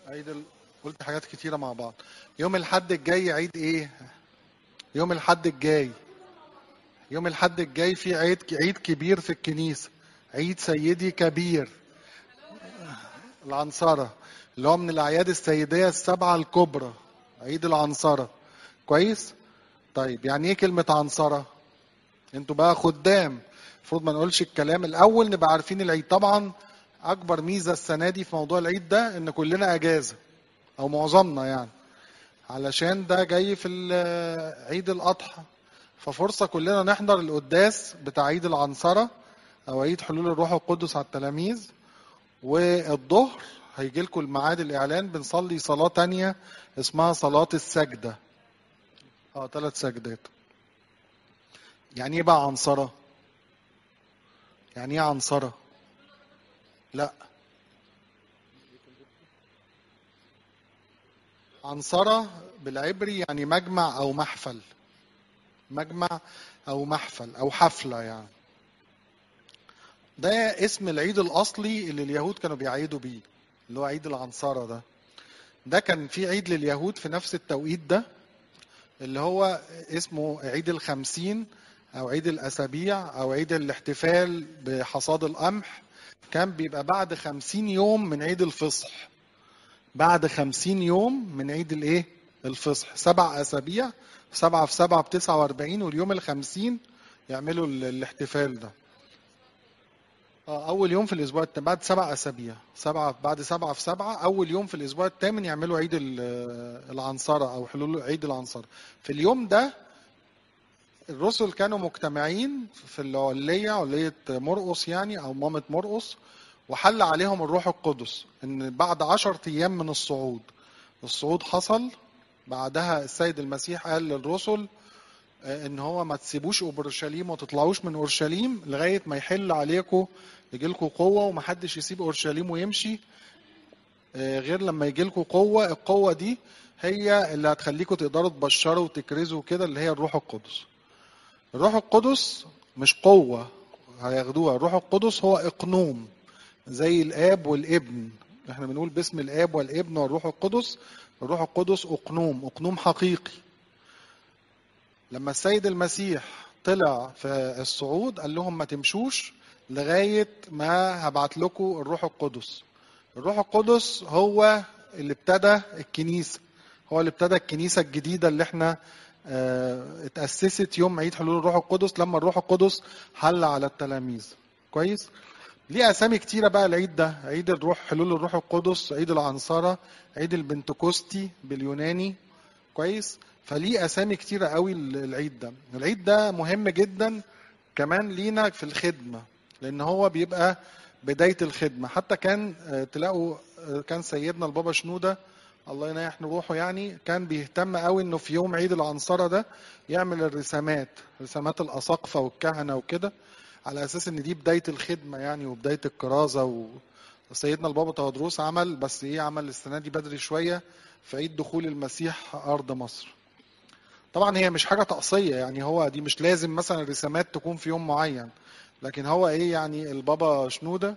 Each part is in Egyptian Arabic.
عيد ال... قلت حاجات كتيرة مع بعض يوم الحد الجاي عيد ايه يوم الحد الجاي يوم الحد الجاي في عيد عيد كبير في الكنيسة عيد سيدي كبير العنصرة اللي هو من الأعياد السيدية السبعة الكبرى عيد العنصرة كويس طيب يعني ايه كلمة عنصرة انتوا بقى خدام المفروض ما نقولش الكلام الأول نبقى عارفين العيد طبعا أكبر ميزة السنة دي في موضوع العيد ده إن كلنا أجازة أو معظمنا يعني علشان ده جاي في ال- عيد الأضحى ففرصة كلنا نحضر القداس بتاع عيد العنصرة أو عيد حلول الروح القدس على التلاميذ والظهر هيجي لكم الميعاد الإعلان بنصلي صلاة تانية اسمها صلاة السجدة اه ثلاث سجدات يعني ايه بقى عنصرة؟ يعني ايه عنصرة؟ لا عنصرة بالعبري يعني مجمع أو محفل مجمع أو محفل أو حفلة يعني ده اسم العيد الأصلي اللي اليهود كانوا بيعيدوا بيه اللي هو عيد العنصرة ده ده كان في عيد لليهود في نفس التوقيت ده اللي هو اسمه عيد الخمسين أو عيد الأسابيع أو عيد الاحتفال بحصاد القمح كان بيبقى بعد خمسين يوم من عيد الفصح بعد خمسين يوم من عيد الايه الفصح سبع أسابيع سبعة في سبعة بتسعة واربعين واليوم الخمسين يعملوا ال- الاحتفال ده آه، أول يوم في الأسبوع التامن بعد سبع أسابيع سبعة بعد سبعة في سبعة أول يوم في الأسبوع الثامن يعملوا عيد ال- العنصرة أو حلول عيد العنصرة في اليوم ده الرسل كانوا مجتمعين في العلية علية مرقس يعني أو مامة مرقس وحل عليهم الروح القدس إن بعد عشر أيام من الصعود الصعود حصل بعدها السيد المسيح قال للرسل آه، ان هو ما تسيبوش اورشليم وما تطلعوش من اورشليم لغايه ما يحل عليكم يجي لكم قوه ومحدش يسيب اورشليم ويمشي آه، غير لما يجي لكم قوه القوه دي هي اللي هتخليكم تقدروا تبشروا وتكرزوا كده اللي هي الروح القدس الروح القدس مش قوه هياخدوها الروح القدس هو اقنوم زي الاب والابن احنا بنقول باسم الاب والابن والروح القدس الروح القدس اقنوم اقنوم حقيقي لما السيد المسيح طلع في الصعود قال لهم ما تمشوش لغايه ما هبعت لكم الروح القدس الروح القدس هو اللي ابتدى الكنيسه هو اللي ابتدى الكنيسه الجديده اللي احنا اه اتاسست يوم عيد حلول الروح القدس لما الروح القدس حل على التلاميذ كويس ليه اسامي كتيره بقى العيد ده عيد الروح حلول الروح القدس عيد العنصره عيد البنتكوستي باليوناني كويس فليه اسامي كتيره قوي العيد ده العيد ده مهم جدا كمان لينا في الخدمه لان هو بيبقى بدايه الخدمه حتى كان آه، تلاقوا آه، كان سيدنا البابا شنوده الله ينيح روحه يعني كان بيهتم قوي انه في يوم عيد العنصره ده يعمل الرسامات رسامات الاساقفه والكهنه وكده على اساس ان دي بدايه الخدمه يعني وبدايه الكرازه و... سيدنا البابا تودروس عمل بس ايه عمل السنه دي بدري شويه في عيد دخول المسيح ارض مصر طبعا هي مش حاجه تقصيه يعني هو دي مش لازم مثلا الرسامات تكون في يوم معين لكن هو ايه يعني البابا شنوده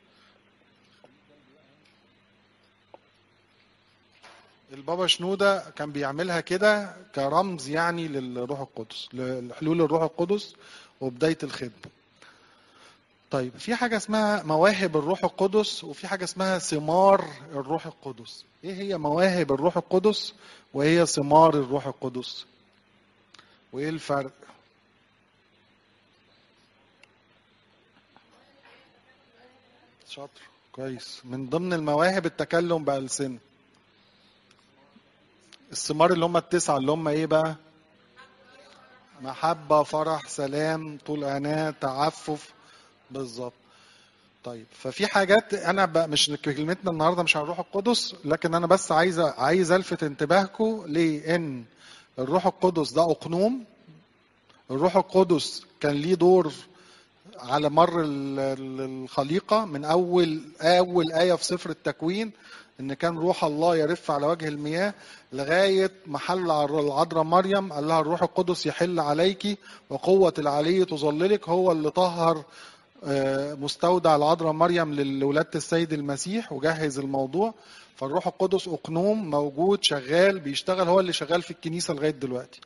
البابا شنوده كان بيعملها كده كرمز يعني للروح القدس لحلول الروح القدس وبدايه الخدمه طيب في حاجة اسمها مواهب الروح القدس وفي حاجة اسمها ثمار الروح القدس ايه هي مواهب الروح القدس وايه هي ثمار الروح القدس وايه الفرق شاطر كويس من ضمن المواهب التكلم بألسنة الثمار اللي هم التسعة اللي هم ايه بقى محبة فرح سلام طول أناة تعفف بالظبط طيب ففي حاجات انا ب... مش كلمتنا النهارده مش عن الروح القدس لكن انا بس عايز عايز الفت انتباهكم لان الروح القدس ده اقنوم الروح القدس كان ليه دور على مر ال- ال- الخليقه من اول اول ايه في سفر التكوين ان كان روح الله يرف على وجه المياه لغايه ما حل على العذراء مريم قال لها الروح القدس يحل عليك وقوه العلي تظللك هو اللي طهر آه، مستودع العذراء مريم لولادة السيد المسيح وجهز الموضوع فالروح القدس أقنوم موجود شغال بيشتغل هو اللي شغال في الكنيسة لغاية دلوقتي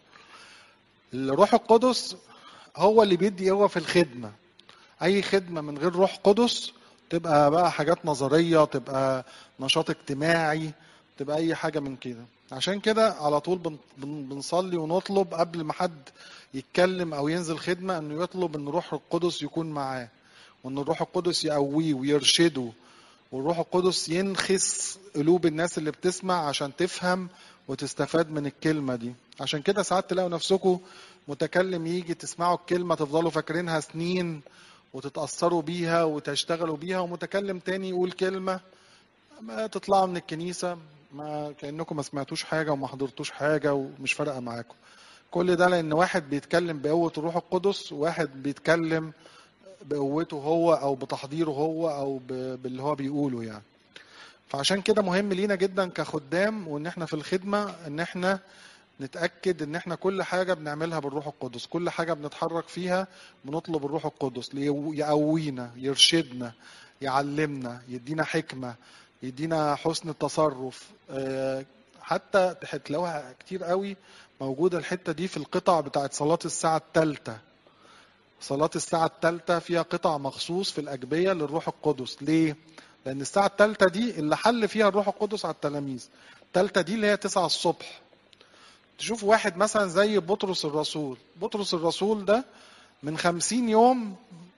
الروح القدس هو اللي بيدي قوة في الخدمة أي خدمة من غير روح قدس تبقى بقى حاجات نظرية تبقى نشاط اجتماعي تبقى أي حاجة من كده عشان كده على طول بن- بن- بنصلي ونطلب قبل ما حد يتكلم أو ينزل خدمة إنه يطلب إن الروح القدس يكون معاه وإن الروح القدس يقويه ويرشده والروح القدس ينخس قلوب الناس اللي بتسمع عشان تفهم وتستفاد من الكلمة دي عشان كده ساعات تلاقوا نفسكم متكلم يجي تسمعوا الكلمة تفضلوا فاكرينها سنين وتتأثروا بيها وتشتغلوا بيها ومتكلم تاني يقول كلمة ما تطلعوا من الكنيسة ما كأنكم ما سمعتوش حاجة وما حضرتوش حاجة ومش فارقة معاكم كل ده لأن واحد بيتكلم بقوة الروح القدس وواحد بيتكلم بقوته هو أو بتحضيره هو أو ب- باللي هو بيقوله يعني فعشان كده مهم لينا جدا كخدام وان احنا في الخدمة ان احنا نتأكد ان احنا كل حاجة بنعملها بالروح القدس كل حاجة بنتحرك فيها بنطلب الروح القدس ليو- يقوينا يرشدنا يعلمنا يدينا حكمة يدينا حسن التصرف آه، حتى هتلاقوها كتير قوي موجودة الحتة دي في القطع بتاعت صلاة الساعة الثالثة صلاة الساعة الثالثة فيها قطع مخصوص في الأجبية للروح القدس ليه؟ لأن الساعة الثالثة دي اللي حل فيها الروح القدس على التلاميذ الثالثة دي اللي هي 9 الصبح تشوف واحد مثلا زي بطرس الرسول بطرس الرسول ده من خمسين يوم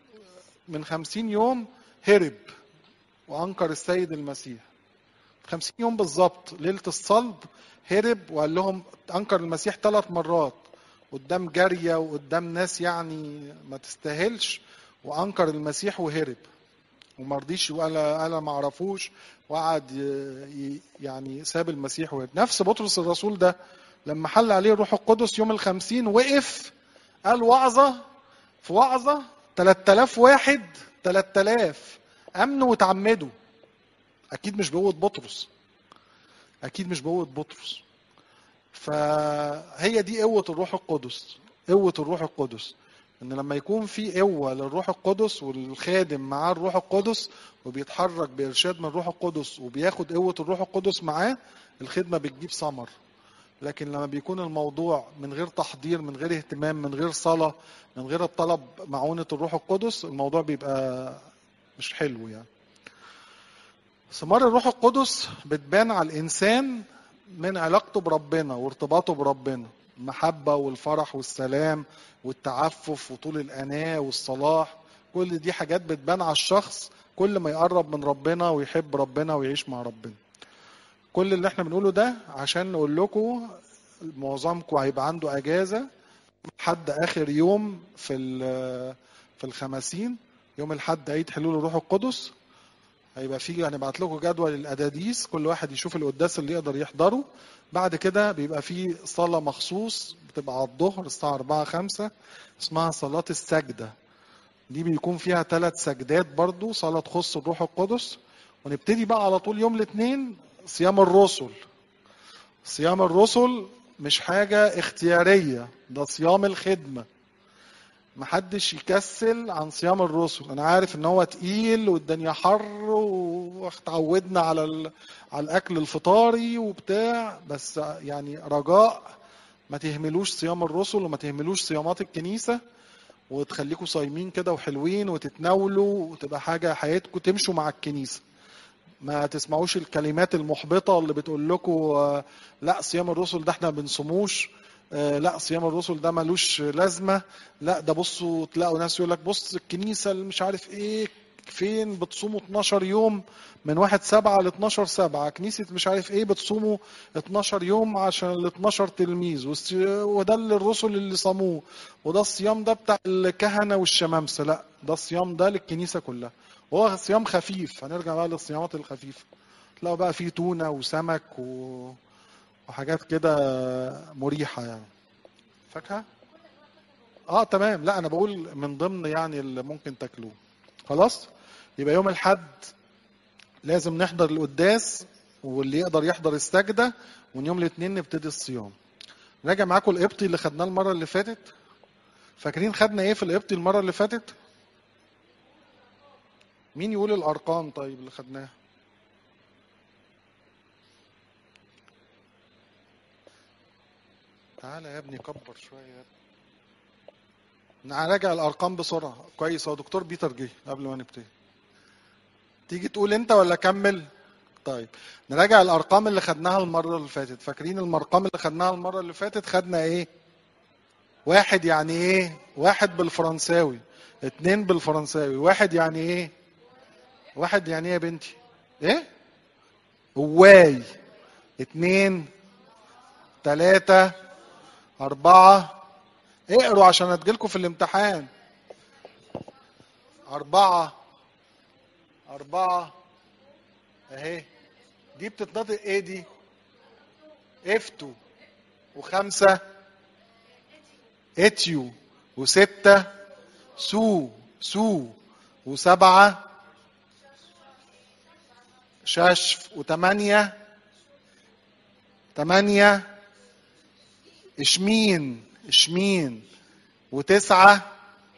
من خمسين يوم هرب وأنكر السيد المسيح خمسين يوم بالظبط ليلة الصلب هرب وقال لهم أنكر المسيح ثلاث مرات قدام جارية وقدام ناس يعني ما تستاهلش وأنكر المسيح وهرب وما رضيش وقال انا ما اعرفوش وقعد ي- ي- يعني ساب المسيح وهرب نفس بطرس الرسول ده لما حل عليه الروح القدس يوم الخمسين وقف قال وعظة في وعظة 3000 واحد 3000 امنوا وتعمدوا اكيد مش بقوة بطرس اكيد مش بقوة بطرس فهي دي قوة الروح القدس قوة الروح القدس ان لما يكون في قوة للروح القدس والخادم معاه الروح القدس وبيتحرك بإرشاد من الروح القدس وبياخد قوة الروح القدس معاه الخدمة بتجيب ثمر لكن لما بيكون الموضوع من غير تحضير من غير اهتمام من غير صلاة من غير الطلب معونة الروح القدس الموضوع بيبقى مش حلو يعني ثمار الروح القدس بتبان على الإنسان من علاقته بربنا وارتباطه بربنا المحبة والفرح والسلام والتعفف وطول الأناة والصلاح كل دي حاجات بتبان على الشخص كل ما يقرب من ربنا ويحب ربنا ويعيش مع ربنا كل اللي احنا بنقوله ده عشان نقول لكم معظمكم هيبقى عنده اجازه حد اخر يوم في ال- في الخمسين يوم الحد عيد حلول الروح القدس هيبقى فيه هنبعت لكم جدول الاداديس كل واحد يشوف القداس اللي يقدر يحضره بعد كده بيبقى فيه صلاه مخصوص بتبقى على الظهر الساعه 4 5 اسمها صلاه السجده دي بيكون فيها ثلاث سجدات برضو صلاه تخص الروح القدس ونبتدي بقى على طول يوم الاثنين صيام الرسل صيام الرسل مش حاجة اختيارية ده صيام الخدمة محدش يكسل عن صيام الرسل انا عارف ان هو تقيل والدنيا حر واتعودنا على ال... على الاكل الفطاري وبتاع بس يعني رجاء ما تهملوش صيام الرسل وما تهملوش صيامات الكنيسة وتخليكم صايمين كده وحلوين وتتناولوا وتبقى حاجة حياتكم تمشوا مع الكنيسة ما تسمعوش الكلمات المحبطة اللي بتقول لكم آه، لا صيام الرسل ده احنا ما بنصوموش آه، لا صيام الرسل ده ملوش لازمة لا ده بصوا تلاقوا ناس يقول لك بص الكنيسة اللي مش عارف ايه فين بتصوموا 12 يوم من واحد سبعة ل 12 سبعة كنيسة مش عارف ايه بتصوموا 12 يوم عشان ال 12 تلميذ والس- وده اللي الرسل اللي صاموه وده الصيام ده بتاع الكهنة والشمامسة لا ده الصيام ده للكنيسة كلها هو صيام خفيف هنرجع بقى للصيامات الخفيفة تلاقوا بقى فيه تونة وسمك و... وحاجات كده مريحة يعني فاكهة؟ اه تمام لا انا بقول من ضمن يعني اللي ممكن تاكلوه خلاص يبقى يوم الحد لازم نحضر القداس واللي يقدر يحضر السجدة ومن يوم الاثنين نبتدي الصيام راجع معاكم القبطي اللي خدناه المرة اللي فاتت فاكرين خدنا ايه في القبطي المرة اللي فاتت مين يقول الارقام طيب اللي خدناها تعالى يا ابني كبر شويه يا ابني نراجع الارقام بسرعه كويس هو دكتور بيتر جه قبل ما نبتدي تيجي تقول انت ولا اكمل طيب نراجع الارقام اللي خدناها المره اللي فاتت فاكرين الارقام اللي خدناها المره اللي فاتت خدنا ايه واحد يعني ايه واحد بالفرنساوي اتنين بالفرنساوي واحد يعني ايه واحد يعني ايه يا بنتي ايه واي اتنين تلاتة أربعة اقروا عشان هتجيلكوا في الامتحان أربعة أربعة أهي دي بتتنطق إيه دي؟ افتو وخمسة اتيو وستة سو سو وسبعة ششف وثمانية ثمانية اشمين اشمين وتسعة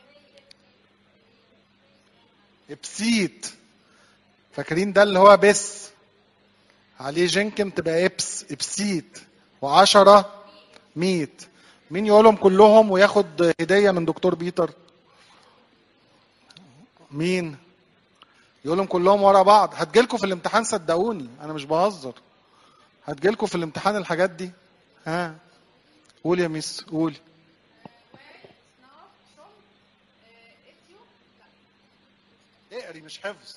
ابسيت فاكرين ده اللي هو بس عليه جنكم تبقى ابس ابسيت وعشرة ميت مين يقولهم كلهم وياخد هدية من دكتور بيتر مين يقولهم كلهم ورا بعض هتجيلكوا في الامتحان صدقوني انا مش بهزر هتجيلكوا في الامتحان الحاجات دي ها قول يا ميس قول اقري مش حفظ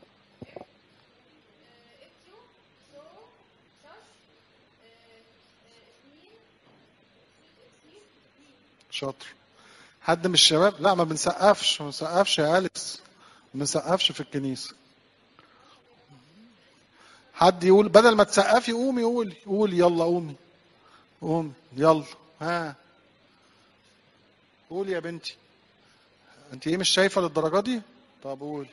شاطر حد من الشباب لا ما بنسقفش ما بنسقفش يا أليكس ما بنسقفش في الكنيسة حد يقول بدل ما تسقفي قومي قولي قولي يلا قومي قومي يلا ها قولي يا بنتي انت ايه مش شايفه للدرجه دي طب قولي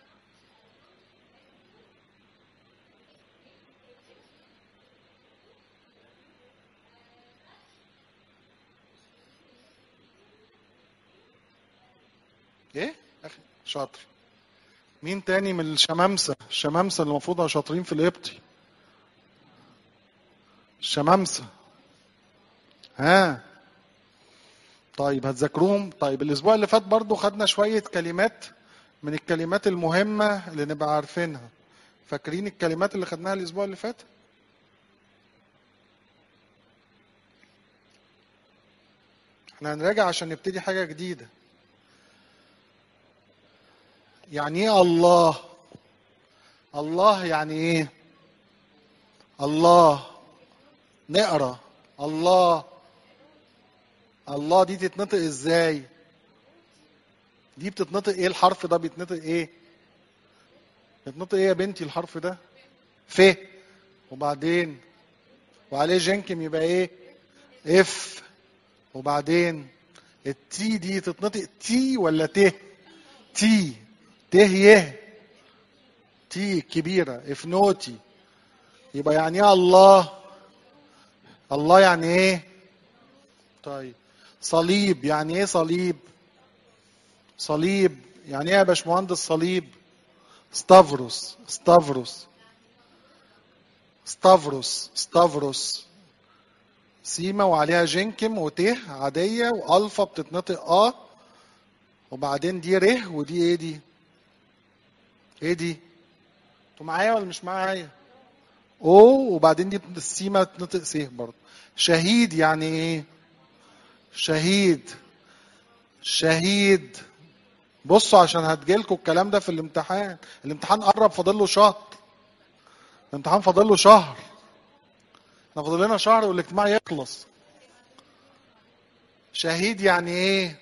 ايه اخي شاطر مين تاني من الشمامسه الشمامسه اللي المفروض شاطرين في القبطي الشمامسه ها طيب هتذاكروهم طيب الاسبوع اللي فات برضو خدنا شويه كلمات من الكلمات المهمه اللي نبقى عارفينها فاكرين الكلمات اللي خدناها الاسبوع اللي فات احنا هنراجع عشان نبتدي حاجه جديده يعني ايه الله الله يعني ايه الله نقرا الله الله دي تتنطق ازاي دي بتتنطق ايه الحرف ده بيتنطق ايه بيتنطق ايه يا بنتي الحرف ده ف وبعدين وعليه جنكم يبقى ايه اف وبعدين التي دي تتنطق تي ولا ت تي ت يه تي كبيره افنوتي يبقى يعني ايه الله الله يعني ايه طيب صليب يعني ايه صليب صليب يعني ايه يا باشمهندس صليب ستافروس ستافروس ستافروس ستافروس سيما وعليها جنكم وته عادية وألفا بتتنطق آ وبعدين دي ره ودي ايه دي؟ ايه دي؟ انتوا معايا ولا مش معايا؟ او وبعدين دي السيما بتتنطق س برضه شهيد يعني ايه؟ شهيد شهيد بصوا عشان هتجيلكوا الكلام ده في الامتحان الامتحان قرب فاضل له شهر الامتحان فاضل له شهر احنا فاضل لنا شهر والاجتماع يخلص شهيد يعني ايه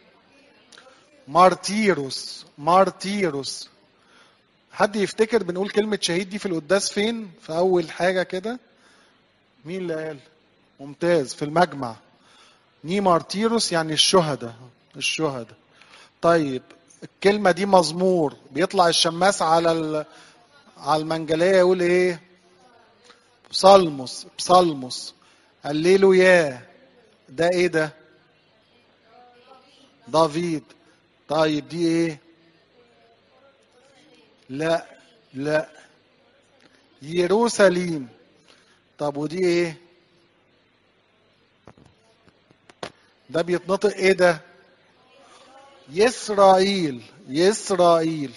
مارتيروس مارتيروس حد يفتكر بنقول كلمة شهيد دي في القداس فين في أول حاجة كده مين اللي قال ممتاز في المجمع ني مارتيروس يعني الشهداء الشهداء طيب الكلمة دي مزمور بيطلع الشماس على ال... على المنجلية يقول ايه بصلمس بصلمس قليلوا يا ده ايه ده دافيد طيب دي ايه لا لا يروساليم طب ودي ايه ده بيتنطق ايه ده يسرائيل يسرائيل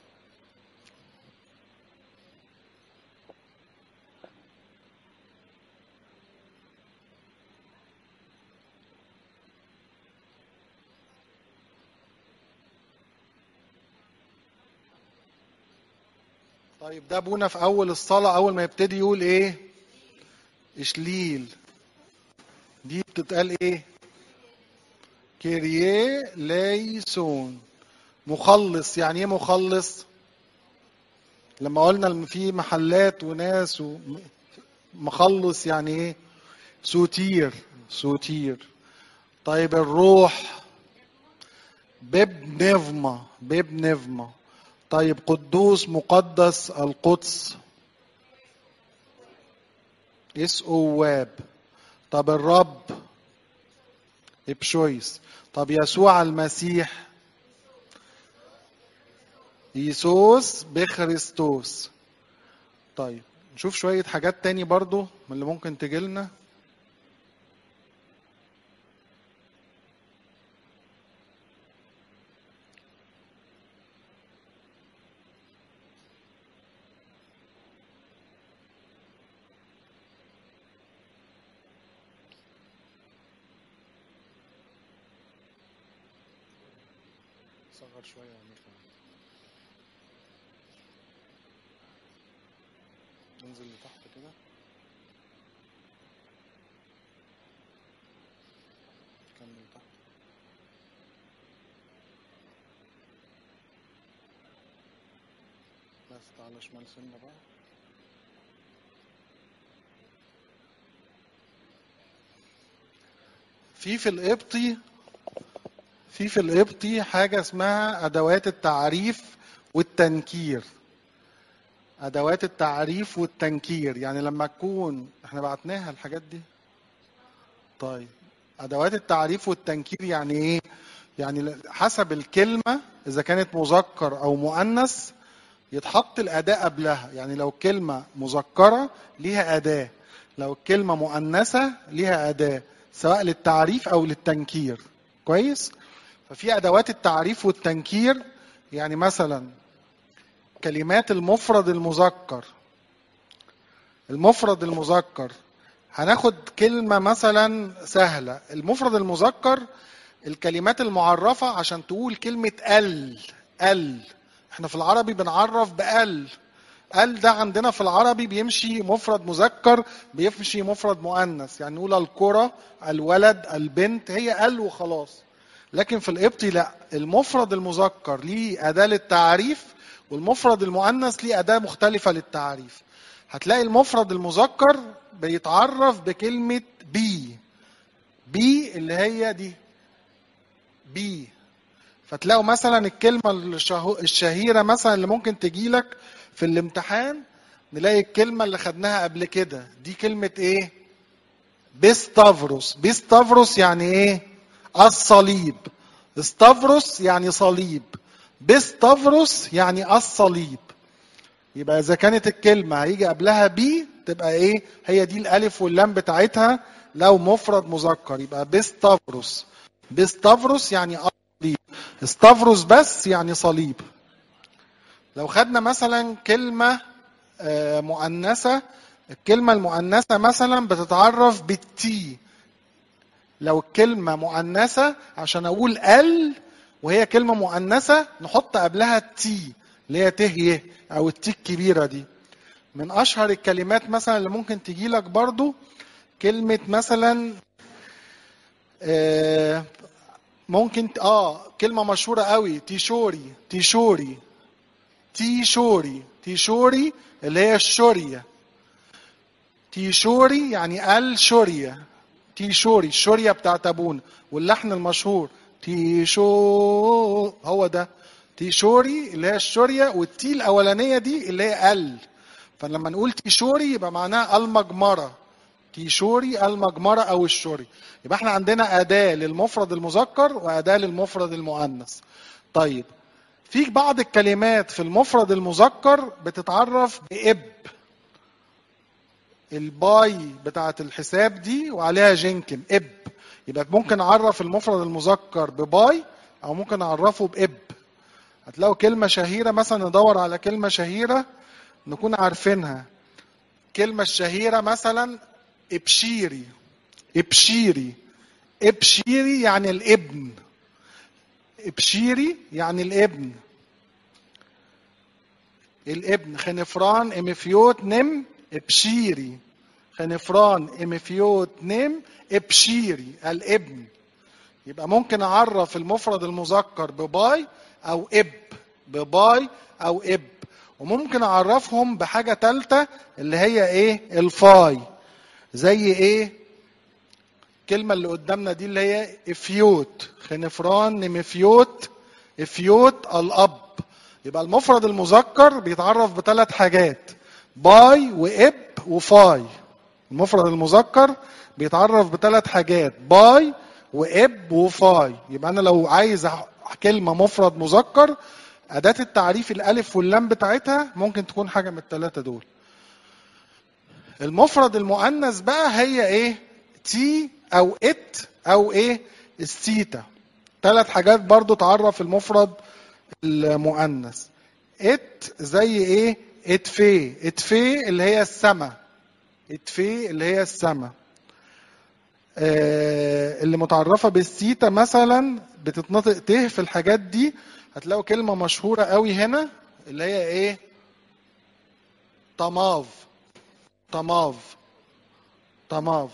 طيب ده ابونا في اول الصلاه اول ما يبتدي يقول ايه اشليل دي بتتقال ايه كيريه ليسون مخلص يعني ايه مخلص لما قلنا ان في محلات وناس مخلص يعني ايه سوتير سوتير طيب الروح باب نفمة باب نفمة طيب قدوس مقدس القدس اس اواب طب الرب ابشويس طب يسوع المسيح يسوس بخريستوس طيب نشوف شوية حاجات تاني برضو من اللي ممكن تجيلنا صغر شوية ونطلع ننزل لتحت كده كمل تحت بس تعالى شمال سنة بقى في في القبطي في في القبطي حاجة اسمها أدوات التعريف والتنكير أدوات التعريف والتنكير يعني لما تكون احنا بعتناها الحاجات دي طيب أدوات التعريف والتنكير يعني إيه؟ يعني حسب الكلمة إذا كانت مذكر أو مؤنث يتحط الأداة قبلها يعني لو كلمة مذكرة ليها أداة لو الكلمة مؤنثة ليها أداة سواء للتعريف أو للتنكير كويس؟ ففي ادوات التعريف والتنكير يعني مثلا كلمات المفرد المذكر المفرد المذكر هناخد كلمه مثلا سهله المفرد المذكر الكلمات المعرفه عشان تقول كلمه ال ال احنا في العربي بنعرف بال ال ده عندنا في العربي بيمشي مفرد مذكر بيمشي مفرد مؤنث يعني نقول الكره الولد البنت هي ال وخلاص لكن في القبطي لا المفرد المذكر ليه أداة للتعريف والمفرد المؤنث ليه أداة مختلفة للتعريف هتلاقي المفرد المذكر بيتعرف بكلمة بي بي اللي هي دي بي فتلاقوا مثلا الكلمة الشهيرة مثلا اللي ممكن تجيلك في الامتحان نلاقي الكلمة اللي خدناها قبل كده دي كلمة ايه بيستافروس بيستافروس يعني ايه الصليب استافروس يعني صليب بستافروس يعني الصليب يبقى اذا كانت الكلمه هيجي قبلها بي تبقى ايه هي دي الالف واللام بتاعتها لو مفرد مذكر يبقى بستافروس بستافروس يعني صليب استافروس بس يعني صليب لو خدنا مثلا كلمه مؤنثه الكلمه المؤنثه مثلا بتتعرف بالتي لو الكلمة مؤنثة عشان أقول ال وهي كلمة مؤنثة نحط قبلها تي اللي هي ته أو التي الكبيرة دي من أشهر الكلمات مثلا اللي ممكن تجي لك برضو كلمة مثلا آه ممكن اه كلمة مشهورة قوي تيشوري تيشوري تيشوري تيشوري اللي هي الشورية تيشوري يعني الشورية تيشوري الشورية بتاعت ابونا واللحن المشهور تيشو هو ده تيشوري اللي هي الشورية والتي الأولانية دي اللي هي ال فلما نقول تيشوري يبقى معناها المجمرة تيشوري المجمرة أو الشوري يبقى احنا عندنا أداة للمفرد المذكر وأداة للمفرد المؤنث طيب في بعض الكلمات في المفرد المذكر بتتعرف باب الباي بتاعه الحساب دي وعليها جنكن اب يبقى ممكن اعرف المفرد المذكر بباي او ممكن اعرفه باب هتلاقوا كلمه شهيره مثلا ندور على كلمه شهيره نكون عارفينها الكلمه الشهيره مثلا ابشيري ابشيري ابشيري يعني الابن ابشيري يعني الابن الابن خنفران امفيوت نم ابشيري خنفران امفيوت نم ابشيري الابن يبقى ممكن اعرف المفرد المذكر بباي او اب بباي او اب وممكن اعرفهم بحاجه ثالثه اللي هي ايه الفاي زي ايه الكلمه اللي قدامنا دي اللي هي افيوت خنفران نمفيوت افيوت الاب يبقى المفرد المذكر بيتعرف بثلاث حاجات باي واب وفاي المفرد المذكر بيتعرف بثلاث حاجات باي واب وفاي يبقى انا لو عايز كلمه مفرد مذكر اداه التعريف الالف واللام بتاعتها ممكن تكون حاجه من الثلاثه دول المفرد المؤنث بقى هي ايه تي او ات او ايه السيتا ثلاث حاجات برضو تعرف المفرد المؤنث ات زي ايه اتفي اتفي اللي هي السما اتفي اللي هي السما آه اللي متعرفة بالسيتا مثلا بتتنطق ته في الحاجات دي هتلاقوا كلمة مشهورة قوي هنا اللي هي ايه طماف طماف طماف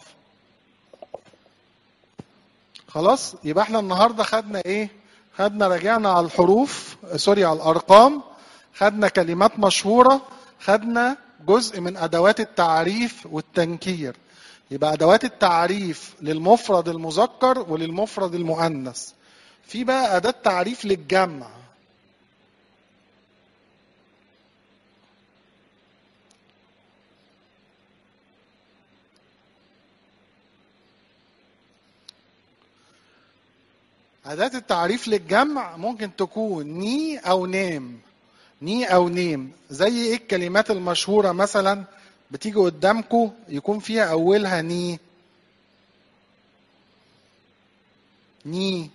خلاص يبقى احنا النهارده خدنا ايه خدنا رجعنا على الحروف سوري على الارقام خدنا كلمات مشهوره خدنا جزء من ادوات التعريف والتنكير يبقى ادوات التعريف للمفرد المذكر وللمفرد المؤنث في بقى اداه تعريف للجمع أداة التعريف للجمع ممكن تكون ني أو نيم ني أو نيم زي إيه الكلمات المشهورة مثلا بتيجي قدامكم يكون فيها أولها ني ني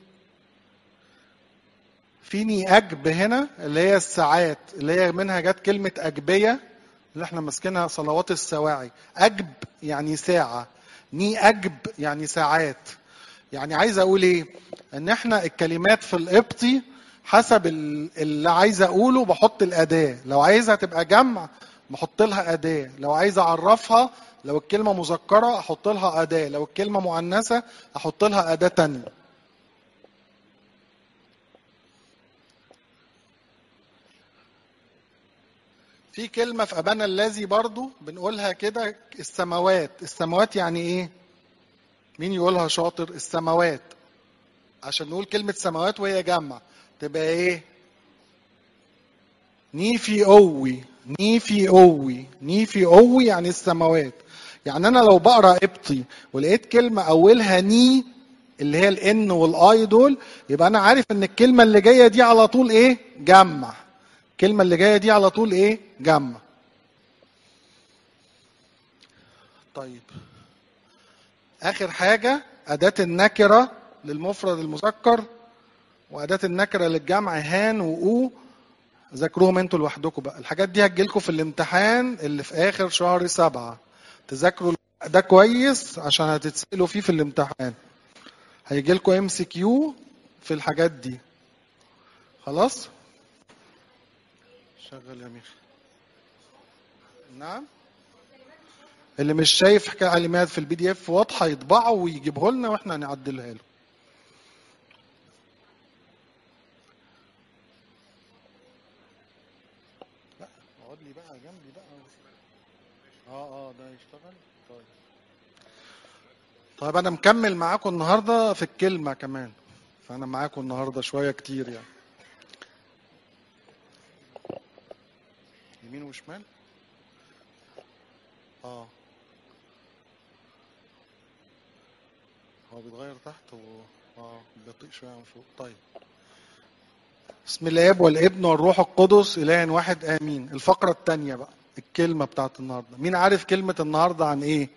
في ني أجب هنا اللي هي الساعات اللي هي منها جت كلمة أجبية اللي احنا ماسكينها صلوات السواعي أجب يعني ساعة ني أجب يعني ساعات يعني عايز اقول ايه ان احنا الكلمات في القبطي حسب اللي عايز اقوله بحط الاداه لو عايزها تبقى جمع بحط لها اداه لو عايز اعرفها لو الكلمه مذكره احط لها اداه لو الكلمه مؤنثه احط لها اداه تانية في كلمه في ابانا الذي برضو بنقولها كده السماوات السماوات يعني ايه مين يقولها شاطر السماوات عشان نقول كلمة سماوات وهي جمع تبقى ايه نيفي اوي نيفي اوي نيفي اوي يعني السماوات يعني انا لو بقرا قبطي ولقيت كلمة اولها ني اللي هي الان والاي دول يبقى انا عارف ان الكلمة اللي جاية دي على طول ايه جمع الكلمة اللي جاية دي على طول ايه جمع طيب اخر حاجه اداه النكره للمفرد المذكر واداه النكره للجمع هان واو ذاكروهم انتوا لوحدكم بقى الحاجات دي هتجيلكم في الامتحان اللي في اخر شهر سبعة تذاكروا ده كويس عشان هتتسالوا فيه في الامتحان هيجي لكم ام سي كيو في الحاجات دي خلاص شغل يا ميخي نعم اللي مش شايف كلمات في البي دي اف واضحه يطبعه ويجيبه لنا واحنا هنعدلها له لا اقعد لي بقى جنبي بقى اه اه ده يشتغل طيب طيب انا مكمل معاكم النهارده في الكلمه كمان فانا معاكم النهارده شويه كتير يعني يمين وشمال اه هو بيتغير تحت و اه بيطيق شويه من فوق طيب بسم الاب والابن والروح القدس اله واحد امين الفقره الثانيه بقى الكلمه بتاعت النهارده مين عارف كلمه النهارده عن ايه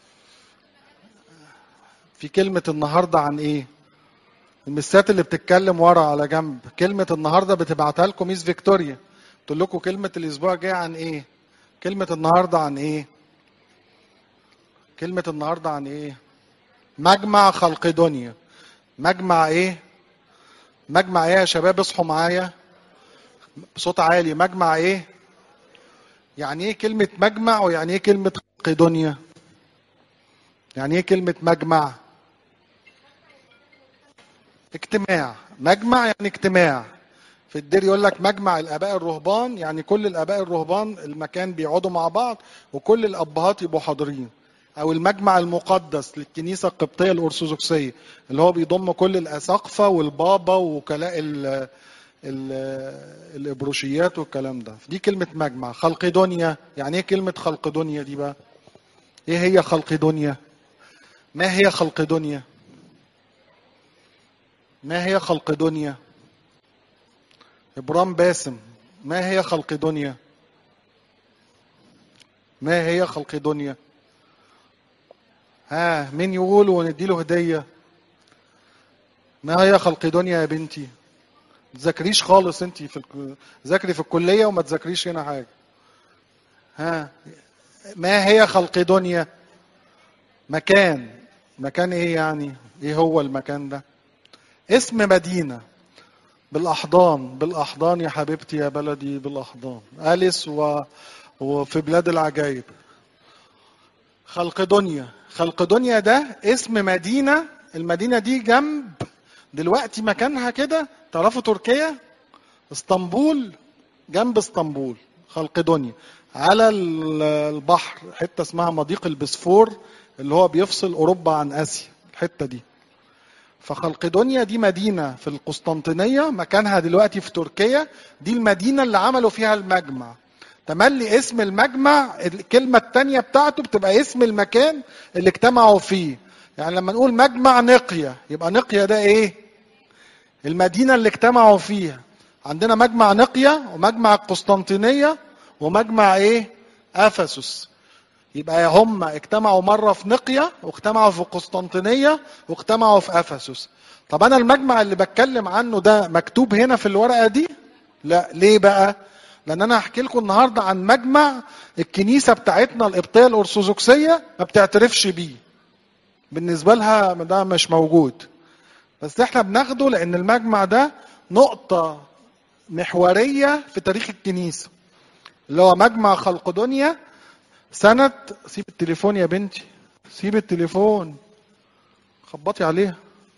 في كلمه النهارده عن ايه المسات اللي بتتكلم ورا على جنب كلمه النهارده بتبعتها لكم ميس فيكتوريا تقول لكم كلمه الاسبوع الجاي عن ايه كلمه النهارده عن ايه كلمه النهارده عن ايه مجمع خلق دنيا مجمع ايه مجمع ايه يا شباب اصحوا معايا بصوت عالي مجمع ايه يعني ايه كلمة مجمع ويعني ايه كلمة خلق دنيا يعني ايه كلمة مجمع اجتماع مجمع يعني اجتماع في الدير يقول لك مجمع الاباء الرهبان يعني كل الاباء الرهبان المكان بيقعدوا مع بعض وكل الابهات يبقوا حاضرين او المجمع المقدس للكنيسه القبطيه الارثوذكسيه اللي هو بيضم كل الاساقفه والبابا ووكلاء ال ال الابروشيات والكلام ده دي كلمه مجمع خلق دنيا يعني ايه كلمه خلق دنيا دي بقى ايه هي خلق دنيا ما هي خلق دنيا ما هي خلق دنيا ابرام باسم ما هي خلق دنيا ما هي خلق دنيا ها مين يقول ونديله هدية ما هي خلق دنيا يا بنتي تذاكريش خالص انت في الك... ذاكري في الكلية وما تذاكريش هنا حاجة ها ما هي خلق دنيا مكان مكان ايه يعني ايه هو المكان ده اسم مدينة بالأحضان بالأحضان يا حبيبتي يا بلدي بالأحضان أليس و... وفي بلاد العجائب خلق دنيا خلق دنيا ده اسم مدينة المدينة دي جنب دلوقتي مكانها كده تعرفوا تركيا اسطنبول جنب اسطنبول خلق دنيا على البحر حتة اسمها مضيق البسفور اللي هو بيفصل أوروبا عن آسيا الحتة دي فخلق دنيا دي مدينة في القسطنطينية مكانها دلوقتي في تركيا دي المدينة اللي عملوا فيها المجمع تملي اسم المجمع الكلمة التانية بتاعته بتبقى اسم المكان اللي اجتمعوا فيه يعني لما نقول مجمع نقية يبقى نقية ده ايه المدينة اللي اجتمعوا فيها عندنا مجمع نقية ومجمع القسطنطينية ومجمع ايه افسس يبقى هم اجتمعوا مرة في نقية واجتمعوا في القسطنطينية واجتمعوا في افسس طب انا المجمع اللي بتكلم عنه ده مكتوب هنا في الورقة دي لا ليه بقى لان انا هحكي لكم النهارده عن مجمع الكنيسه بتاعتنا القبطيه الارثوذكسيه ما بتعترفش بيه بالنسبه لها ده مش موجود بس احنا بناخده لان المجمع ده نقطه محوريه في تاريخ الكنيسه اللي هو مجمع خلق دنيا سنه سيب التليفون يا بنتي سيب التليفون خبطي عليها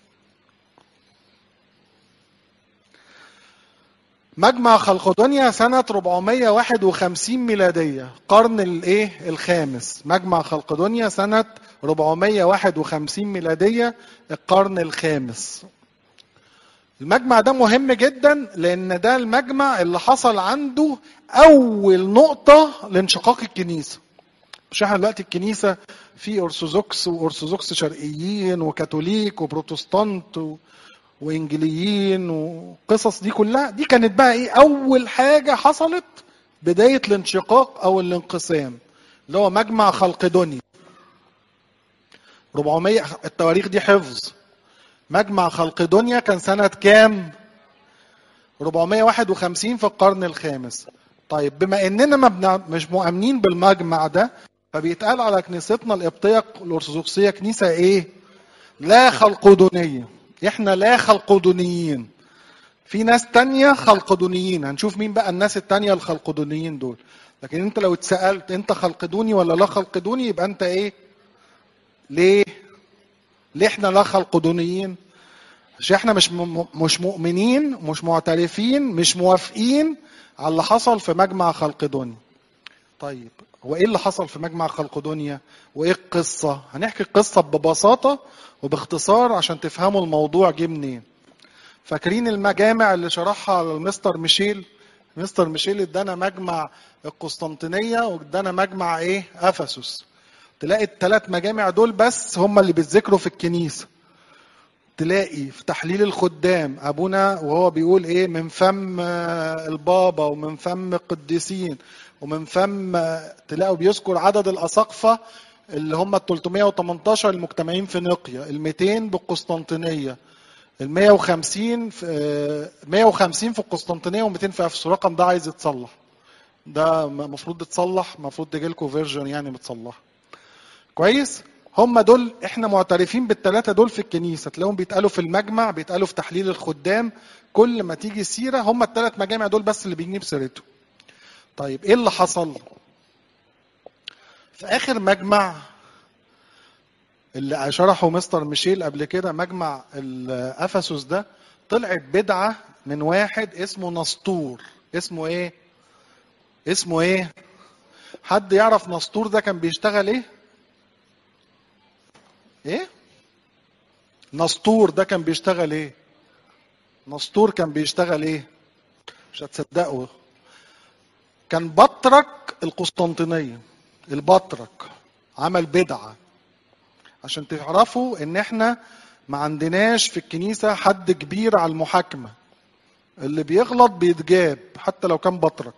مجمع خلق دنيا سنة 451 ميلادية قرن الايه الخامس مجمع خلق دنيا سنة 451 ميلادية القرن الخامس المجمع ده مهم جدا لان ده المجمع اللي حصل عنده اول نقطة لانشقاق الكنيسة مش احنا دلوقتي الكنيسة في ارثوذكس وارثوذكس شرقيين وكاثوليك وبروتستانت و... وانجليين وقصص دي كلها دي كانت بقى ايه اول حاجه حصلت بدايه الانشقاق او الانقسام اللي هو مجمع خلق دنيا 400 التواريخ دي حفظ مجمع خلق دنيا كان سنه كام 451 في القرن الخامس طيب بما اننا ما بنا مش مؤمنين بالمجمع ده فبيتقال على كنيستنا القبطيه الارثوذكسيه كنيسه ايه لا خلقدونيه احنا لا خلقدونيين في ناس تانية خلقدونيين هنشوف مين بقى الناس التانية الخلقدونيين دول لكن انت لو اتسألت انت خلقدوني ولا لا خلقدوني يبقى انت ايه ليه ليه احنا لا خلقدونيين عشان احنا مش م... مش مؤمنين مش معترفين مش موافقين على اللي حصل في مجمع خلق دنيا طيب هو ايه اللي حصل في مجمع خلق دنيا وايه القصه هنحكي القصه ببساطه وباختصار عشان تفهموا الموضوع جه منين فاكرين المجامع اللي شرحها المستر ميشيل مستر ميشيل ادانا مجمع القسطنطينيه وادانا مجمع ايه افسس تلاقي الثلاث مجامع دول بس هم اللي بيتذكروا في الكنيسه تلاقي في تحليل الخدام ابونا وهو بيقول ايه من فم آه، البابا ومن فم القديسين ومن فم آه، تلاقوا بيذكر عدد الاساقفه اللي هم ال 318 المجتمعين في نقيا ال 200 بالقسطنطينيه ال 150 في آه، 150 في القسطنطينيه و200 في افسس الرقم ده عايز يتصلح ده المفروض يتصلح المفروض تجي لكم فيرجن يعني متصلح كويس هم دول احنا معترفين بالثلاثه دول في الكنيسه تلاقيهم بيتقالوا في المجمع بيتقالوا في تحليل الخدام كل ما تيجي سيره هم الثلاث مجامع دول بس اللي بيجيب سيرته طيب ايه اللي حصل في اخر مجمع اللي شرحه مستر ميشيل قبل كده مجمع ال- افسس ده طلعت بدعه من واحد اسمه نسطور اسمه ايه اسمه ايه حد يعرف نسطور ده كان بيشتغل ايه ايه نسطور ده كان بيشتغل ايه نسطور كان بيشتغل ايه مش هتصدقوا كان بطرك القسطنطينيه البطرك عمل بدعه عشان تعرفوا ان احنا ما عندناش في الكنيسه حد كبير على المحاكمه اللي بيغلط بيتجاب حتى لو كان بطرك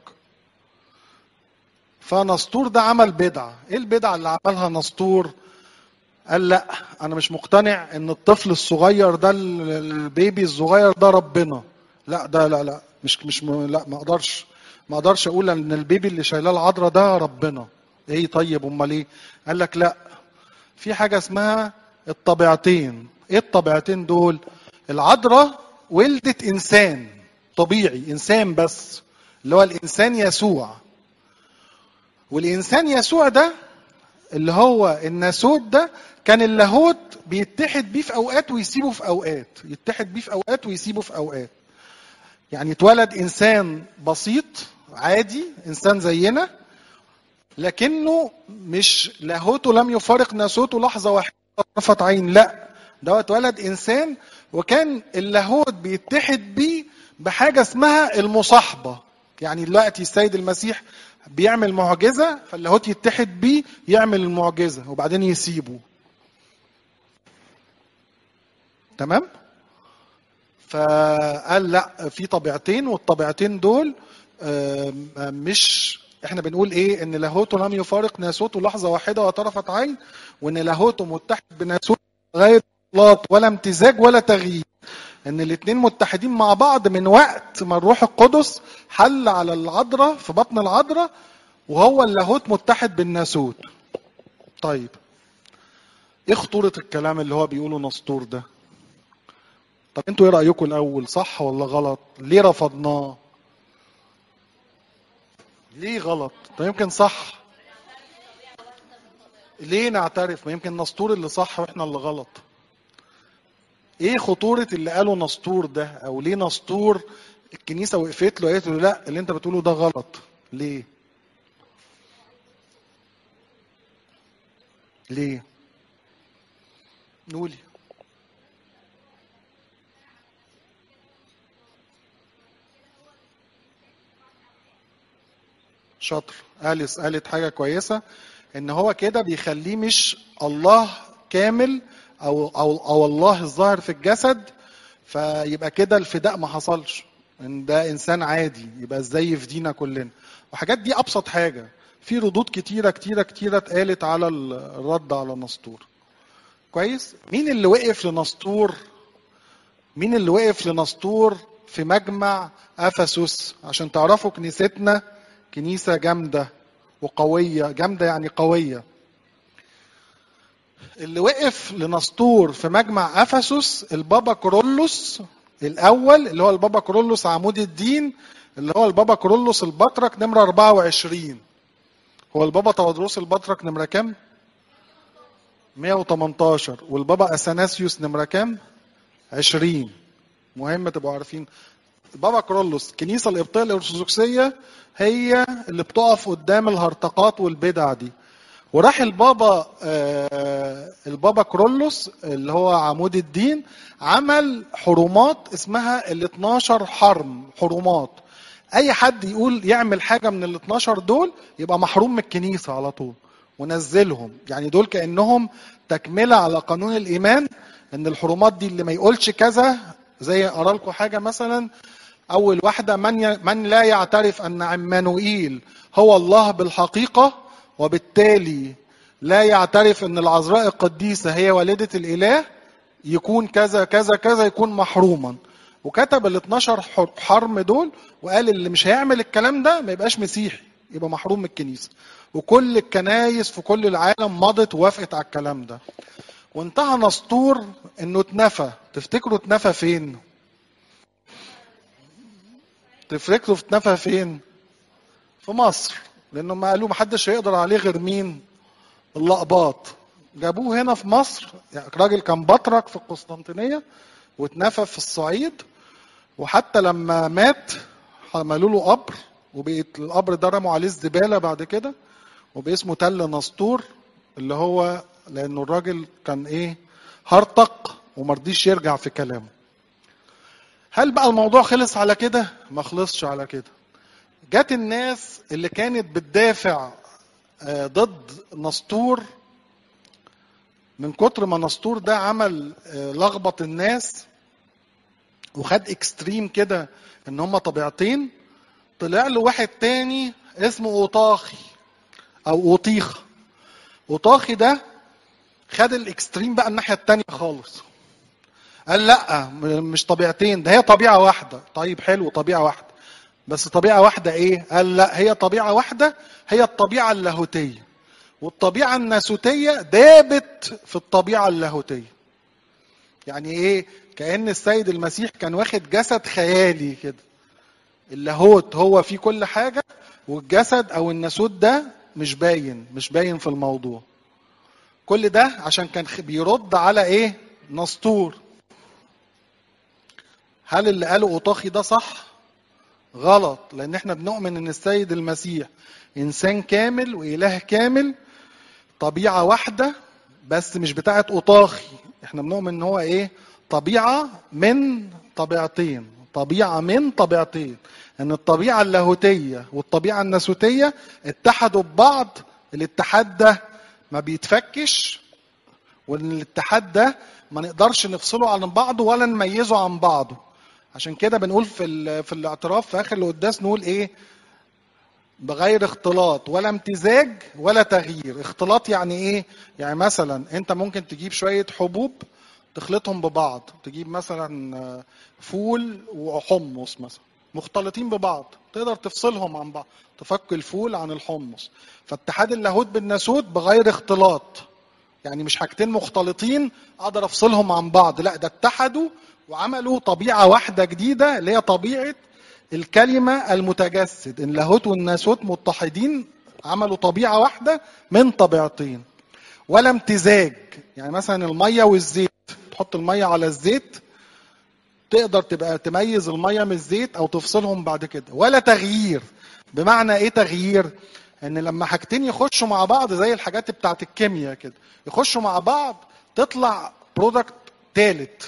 فنسطور ده عمل بدعه ايه البدعه اللي عملها نسطور قال لا انا مش مقتنع ان الطفل الصغير ده ال- البيبي الصغير ده ربنا لا ده لا لا مش مش م- لا ما اقدرش ما اقدرش اقول ان البيبي اللي شايلاه العذراء ده ربنا ايه طيب امال ايه قال لك لا في حاجه اسمها الطبيعتين ايه الطبيعتين دول العذراء ولدت انسان طبيعي انسان بس اللي هو الانسان يسوع والانسان يسوع ده اللي هو الناسوت ده كان اللاهوت بيتحد بيه في اوقات ويسيبه في اوقات يتحد بيه في اوقات ويسيبه في اوقات يعني اتولد انسان بسيط عادي انسان زينا لكنه مش لاهوته لم يفارق ناسوته لحظه واحده طرفت عين لا ده اتولد انسان وكان اللاهوت بيتحد بيه بحاجه اسمها المصاحبه يعني دلوقتي السيد المسيح بيعمل معجزه فاللاهوت يتحد بيه يعمل المعجزه وبعدين يسيبه تمام فقال لا في طبيعتين والطبيعتين دول آم، آم، مش احنا بنقول ايه ان لاهوته لم يفارق ناسوته لحظه واحده وطرفت عين وان لاهوته متحد بناسوته غير اختلاط ولا امتزاج ولا تغيير ان الاثنين متحدين مع بعض من وقت ما الروح القدس حل على العذراء في بطن العذراء وهو اللاهوت متحد بالناسوت طيب ايه خطورة الكلام اللي هو بيقوله نسطور ده طب انتوا ايه رأيكم الاول صح ولا غلط ليه رفضناه ليه غلط طب يمكن صح ليه نعترف ما يمكن نسطور اللي صح واحنا اللي غلط ايه خطورة اللي قاله نسطور ده او ليه نسطور الكنيسة وقفت له قالت له لا اللي انت بتقوله ده غلط ليه ليه قولي شاطر أليس قالت حاجة كويسة إن هو كده بيخليه مش الله كامل أو أو أو الله الظاهر في الجسد فيبقى كده الفداء ما حصلش إن ده إنسان عادي يبقى إزاي يفدينا كلنا وحاجات دي أبسط حاجة في ردود كتيرة كتيرة كتيرة اتقالت على الرد على نسطور كويس مين اللي وقف لنسطور مين اللي وقف لنسطور في مجمع افسس عشان تعرفوا كنيستنا كنيسه جامده وقويه جامده يعني قويه اللي وقف لنسطور في مجمع افسس البابا كورولوس الاول اللي هو البابا كورولوس عمود الدين اللي هو البابا كورولوس البطرك نمره 24 هو البابا تودروس البطرك نمره كام 118 والبابا اثناسيوس نمره كام 20 مهم تبقوا عارفين البابا كرولوس الكنيسه القبطيه الارثوذكسيه هي اللي بتقف قدام الهرطقات والبدع دي وراح البابا آه البابا كرولوس اللي هو عمود الدين عمل حرمات اسمها ال 12 حرم حرمات اي حد يقول يعمل حاجه من ال 12 دول يبقى محروم من الكنيسه على طول ونزلهم يعني دول كانهم تكمله على قانون الايمان ان الحرمات دي اللي ما يقولش كذا زي ارى لكم حاجه مثلا اول واحده من ي... من لا يعترف ان عمانوئيل هو الله بالحقيقه وبالتالي لا يعترف ان العذراء القديسه هي والده الاله يكون كذا كذا كذا يكون محروما وكتب ال 12 حرم دول وقال اللي مش هيعمل الكلام ده ما يبقاش مسيحي يبقى محروم من الكنيسه وكل الكنايس في كل العالم مضت ووافقت على الكلام ده وانتهى نسطور انه اتنفى تفتكروا اتنفى فين تفتكروا اتنفى فين في مصر لانه ما قالوا محدش هيقدر عليه غير مين اللقباط جابوه هنا في مصر يعني راجل كان بطرك في القسطنطينيه واتنفى في الصعيد وحتى لما مات عملوا له قبر وبقت القبر ده رموا عليه الزباله بعد كده وباسمه تل نسطور اللي هو لانه الراجل كان ايه هرطق ومرضيش يرجع في كلامه هل بقى الموضوع خلص على كده ما خلصش على كده جت الناس اللي كانت بتدافع ضد نسطور من كتر ما نسطور ده عمل لخبط الناس وخد اكستريم كده ان هم طبيعتين طلع له واحد تاني اسمه اوطاخي او اوطيخ اوطاخي ده خد الاكستريم بقى الناحيه التانيه خالص قال لا مش طبيعتين ده هي طبيعه واحده طيب حلو طبيعه واحده بس طبيعه واحده ايه قال لا هي طبيعه واحده هي الطبيعه اللاهوتيه والطبيعه الناسوتيه دابت في الطبيعه اللاهوتيه يعني ايه كان السيد المسيح كان واخد جسد خيالي كده اللاهوت هو فيه كل حاجه والجسد او الناسوت ده مش باين مش باين في الموضوع كل ده عشان كان بيرد على ايه نسطور هل اللي قاله اوطاخي ده صح غلط لان احنا بنؤمن ان السيد المسيح انسان كامل واله كامل طبيعه واحده بس مش بتاعه اوطاخي احنا بنؤمن ان هو ايه طبيعه من طبيعتين طبيعه من طبيعتين ان الطبيعه اللاهوتيه والطبيعه الناسوتيه اتحدوا ببعض الاتحاد ده ما بيتفكش وان الاتحاد ده ما نقدرش نفصله عن بعضه ولا نميزه عن بعضه عشان كده بنقول في في الاعتراف في اخر القداس نقول ايه بغير اختلاط ولا امتزاج ولا تغيير اختلاط يعني ايه يعني مثلا انت ممكن تجيب شويه حبوب تخلطهم ببعض تجيب مثلا فول وحمص مثلا مختلطين ببعض تقدر تفصلهم عن بعض تفك الفول عن الحمص فاتحاد اللاهوت بالناسوت بغير اختلاط يعني مش حاجتين مختلطين اقدر افصلهم عن بعض لا ده اتحدوا وعملوا طبيعه واحده جديده اللي هي طبيعه الكلمه المتجسد اللاهوت والناسوت متحدين عملوا طبيعه واحده من طبيعتين ولا امتزاج يعني مثلا الميه والزيت تحط الميه على الزيت تقدر تبقى تميز الميه من الزيت او تفصلهم بعد كده ولا تغيير بمعنى ايه تغيير ان لما حاجتين يخشوا مع بعض زي الحاجات بتاعت الكيمياء كده يخشوا مع بعض تطلع برودكت ثالث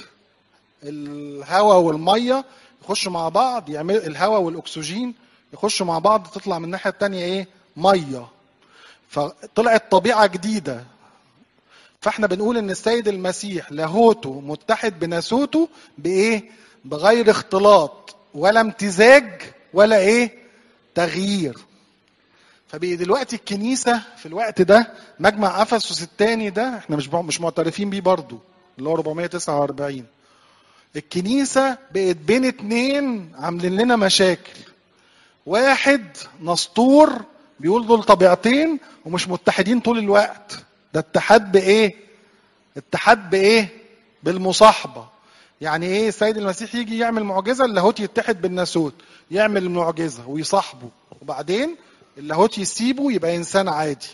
الهواء والميه يخشوا مع بعض يعمل الهواء والاكسجين يخشوا مع بعض تطلع من الناحيه الثانيه ايه ميه فطلعت طبيعه جديده فاحنا بنقول ان السيد المسيح لاهوته متحد بناسوته بايه بغير اختلاط ولا امتزاج ولا ايه تغيير فبقي دلوقتي الكنيسه في الوقت ده مجمع افسس الثاني ده احنا مش مش معترفين بيه برضه اللي هو 449 الكنيسه بقت بين اتنين عاملين لنا مشاكل واحد نسطور بيقول دول طبيعتين ومش متحدين طول الوقت ده اتحاد بايه اتحاد بايه بالمصاحبه يعني ايه السيد المسيح يجي يعمل معجزه اللاهوت يتحد بالناسوت يعمل المعجزه ويصاحبه وبعدين اللاهوت يسيبه يبقى انسان عادي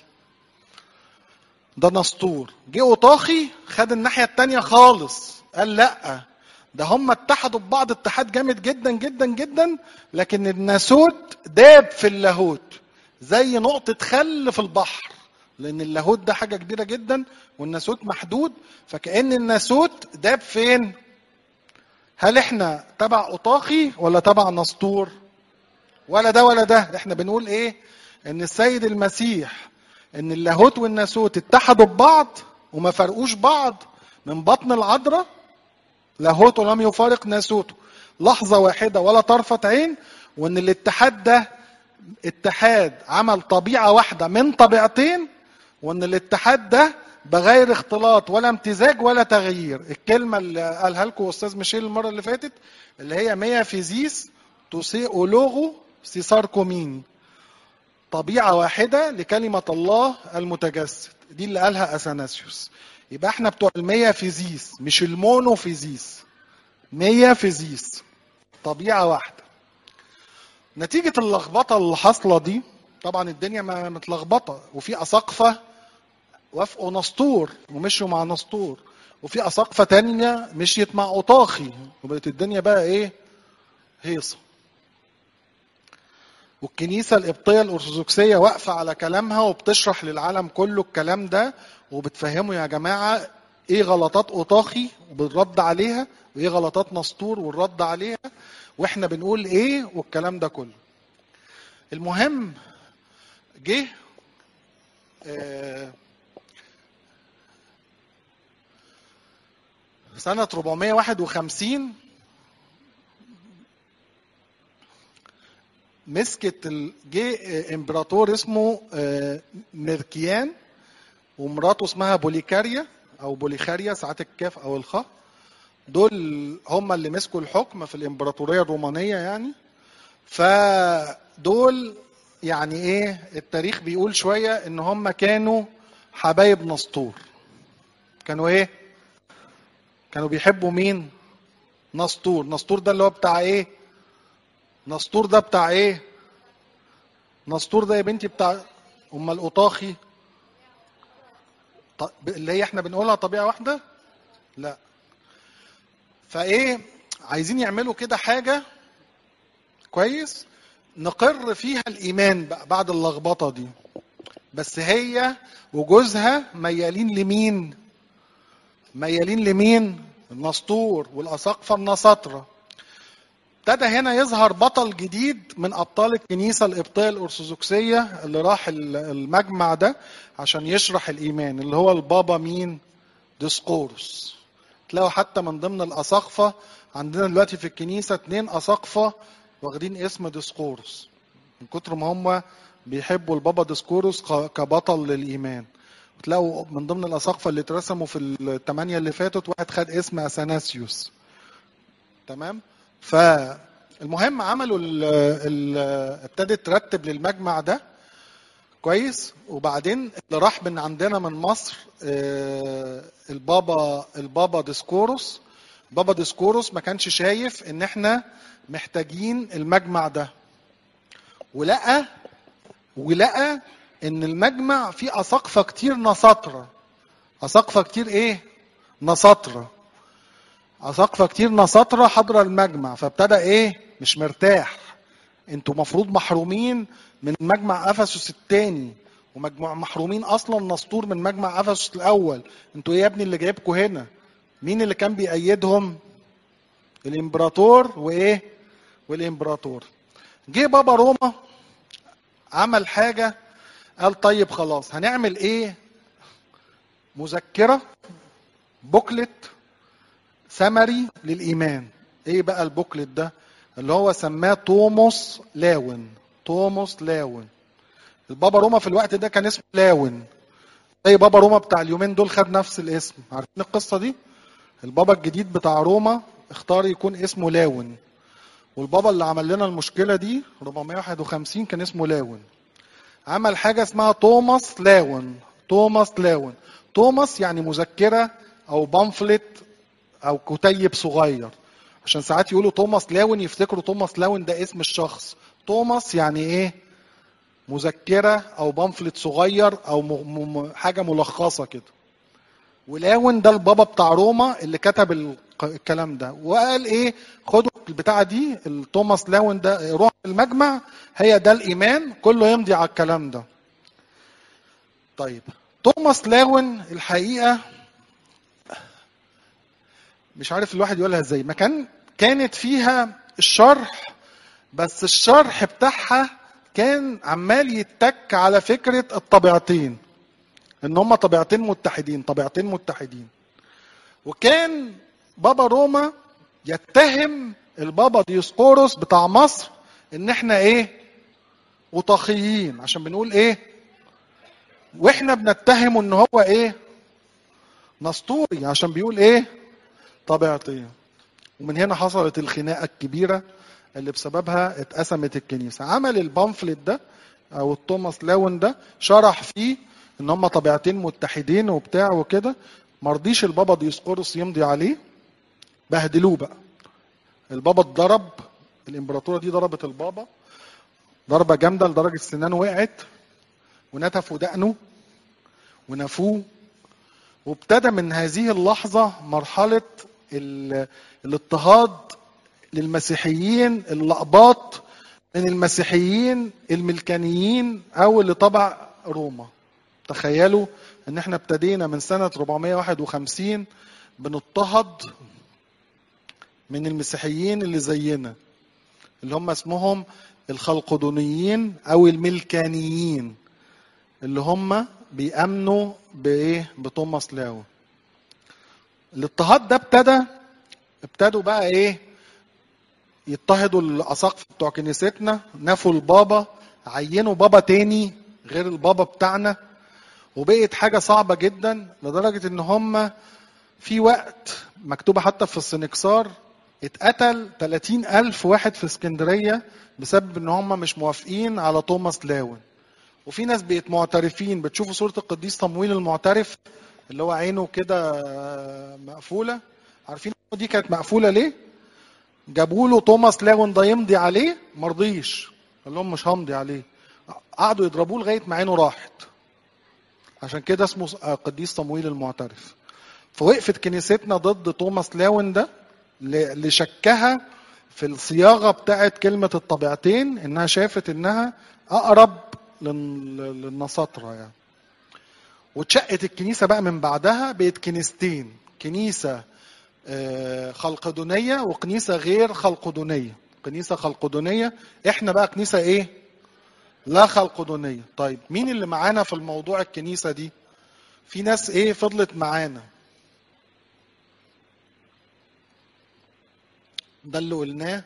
ده نسطور جه اوطاخي خد الناحيه التانية خالص قال لا ده هم اتحدوا ببعض اتحاد جامد جدا جدا جدا لكن الناسوت داب في اللاهوت زي نقطة خل في البحر لأن اللاهوت ده حاجة كبيرة جدا والناسوت محدود فكأن الناسوت داب فين؟ هل احنا تبع أطاخي ولا تبع نسطور؟ ولا ده ولا ده احنا بنقول ايه؟ ان السيد المسيح ان اللاهوت والناسوت اتحدوا ببعض وما فرقوش بعض من بطن العذراء لاهوته لم يفارق ناسوته لحظه واحده ولا طرفه عين وان الاتحاد ده اتحاد عمل طبيعه واحده من طبيعتين وان الاتحاد ده بغير اختلاط ولا امتزاج ولا تغيير الكلمه اللي قالها لكم استاذ ميشيل المره اللي فاتت اللي هي ميا فيزيس توسيء لوغو سيسار كوميني طبيعه واحده لكلمه الله المتجسد دي اللي قالها اثناسيوس يبقى احنا بتوع الميا فيزيس مش المونو فيزيس ميا فيزيس طبيعه واحده نتيجه اللخبطه اللي حاصله دي طبعا الدنيا ما متلخبطه وفي اساقفه وافقوا نسطور ومشوا مع نسطور وفي اساقفه تانية مشيت مع اوطاخي وبقت الدنيا بقى ايه هيصه والكنيسه القبطيه الارثوذكسيه واقفه على كلامها وبتشرح للعالم كله الكلام ده وبتفهمه يا جماعه ايه غلطات اوطاخي وبالرد عليها وايه غلطات نسطور والرد عليها واحنا بنقول ايه والكلام ده كله المهم جه آه سنة 451 مسكت ال- جه امبراطور اسمه آه، ميركيان ومراته اسمها بوليكاريا او بوليخاريا ساعات الكاف او الخاء دول هم اللي مسكوا الحكم في الامبراطوريه الرومانيه يعني فدول يعني ايه التاريخ بيقول شويه ان هم كانوا حبايب نسطور كانوا ايه كانوا بيحبوا مين نسطور نسطور ده اللي هو بتاع ايه نسطور ده بتاع ايه نسطور ده يا بنتي بتاع امال الاوطاخي ط- اللي هي احنا بنقولها طبيعه واحده لا فايه عايزين يعملوا كده حاجه كويس نقر فيها الايمان بقى بعد اللخبطه دي بس هي وجوزها ميالين لمين ميالين لمين النسطور والاساقفه النساطره ابتدى هنا يظهر بطل جديد من ابطال الكنيسه القبطيه الارثوذكسيه اللي راح ال- المجمع ده عشان يشرح الايمان اللي هو البابا مين ديسقورس تلاقوا حتى من ضمن الاساقفه عندنا دلوقتي في الكنيسه اتنين اساقفه واخدين اسم ديسقورس من كتر ما هم بيحبوا البابا ديسقورس ك- كبطل للايمان تلاقوا من ضمن الاساقفه اللي اترسموا في الثمانيه اللي فاتت واحد خد اسم اثناسيوس تمام فالمهم عملوا ال ال ابتدت ترتب للمجمع ده كويس وبعدين اللي راح من عندنا من مصر آه، البابا البابا ديسكوروس بابا ديسكوروس ما كانش شايف ان احنا محتاجين المجمع ده ولقى ولقى ان المجمع فيه اساقفه كتير نساطره اساقفه كتير ايه نساطره اساقفه كتير نساطره حضر المجمع فابتدى ايه مش مرتاح انتوا مفروض محرومين من مجمع افسس الثاني ومجموع محرومين اصلا نسطور من مجمع افسس الاول انتوا ايه يا ابني اللي جايبكم هنا مين اللي كان بيأيدهم الامبراطور وايه والامبراطور جه بابا روما عمل حاجه قال طيب خلاص هنعمل ايه مذكره بوكلت سمري للايمان ايه بقى البوكلت ده اللي هو سماه توموس لاون توموس لاون البابا روما في الوقت ده كان اسمه لاون زي بابا روما بتاع اليومين دول خد نفس الاسم عارفين القصه دي البابا الجديد بتاع روما اختار يكون اسمه لاون والبابا اللي عمل لنا المشكله دي 451 كان اسمه لاون عمل حاجه اسمها توماس لاون توماس لاون توماس يعني مذكره او بامفلت او كتيب صغير عشان ساعات يقولوا توماس لاون يفتكروا توماس لاون ده اسم الشخص توماس يعني ايه مذكره او بامفلت صغير او م- م- حاجه ملخصه كده ولاون ده البابا بتاع روما اللي كتب ال- الكلام ده وقال ايه خدوا البتاعه دي التوماس لاون ده روح المجمع هي ده الايمان كله يمضي على الكلام ده طيب توماس لاون الحقيقه مش عارف الواحد يقولها ازاي ما كان كانت فيها الشرح بس الشرح بتاعها كان عمال يتك على فكره الطبيعتين ان هما طبيعتين متحدين طبيعتين متحدين وكان بابا روما يتهم البابا ديسقورس بتاع مصر ان احنا ايه وطاخيين عشان بنقول ايه واحنا بنتهمه ان هو ايه نسطوري عشان بيقول ايه طبيعتين ومن هنا حصلت الخناقه الكبيره اللي بسببها اتقسمت الكنيسه عمل البامفلت ده او التوماس لاون ده شرح فيه ان هم طبيعتين متحدين وبتاع وكده مرضيش البابا ديسقورس يمضي عليه بهدلوه بقى البابا اتضرب الامبراطوره دي ضربت البابا ضربه جامده لدرجه سنانه وقعت ونتفوا دقنه ونفوه وابتدى من هذه اللحظه مرحله ال- الاضطهاد للمسيحيين اللقباط من المسيحيين الملكانيين او اللي تبع روما تخيلوا ان احنا ابتدينا من سنه 451 بنضطهد من المسيحيين اللي زينا اللي هم اسمهم الخلقدونيين او الملكانيين اللي هم بيأمنوا بايه بتوماس لاو الاضطهاد ده ابتدى ابتدوا بقى ايه يضطهدوا الاساقفه بتوع كنيستنا نفوا البابا عينوا بابا تاني غير البابا بتاعنا وبقت حاجه صعبه جدا لدرجه ان هم في وقت مكتوبه حتى في السنكسار اتقتل 30 ألف واحد في اسكندرية بسبب ان هم مش موافقين على توماس لاون وفي ناس بقت معترفين بتشوفوا صورة القديس صمويل المعترف اللي هو عينه كده مقفولة عارفين دي كانت مقفولة ليه؟ جابوا له توماس لاون ده يمضي عليه مرضيش قال لهم مش همضي عليه قعدوا يضربوه لغاية ما عينه راحت عشان كده اسمه قديس صمويل المعترف فوقفت كنيستنا ضد توماس لاون ده لشكها في الصياغه بتاعت كلمه الطبيعتين انها شافت انها اقرب للنساطره يعني واتشقت الكنيسه بقى من بعدها بقت كنيستين كنيسه خلقدونيه وكنيسه غير خلقدونيه كنيسه خلقدونيه احنا بقى كنيسه ايه لا خلقدونيه طيب مين اللي معانا في الموضوع الكنيسه دي في ناس ايه فضلت معانا ده اللي قلناه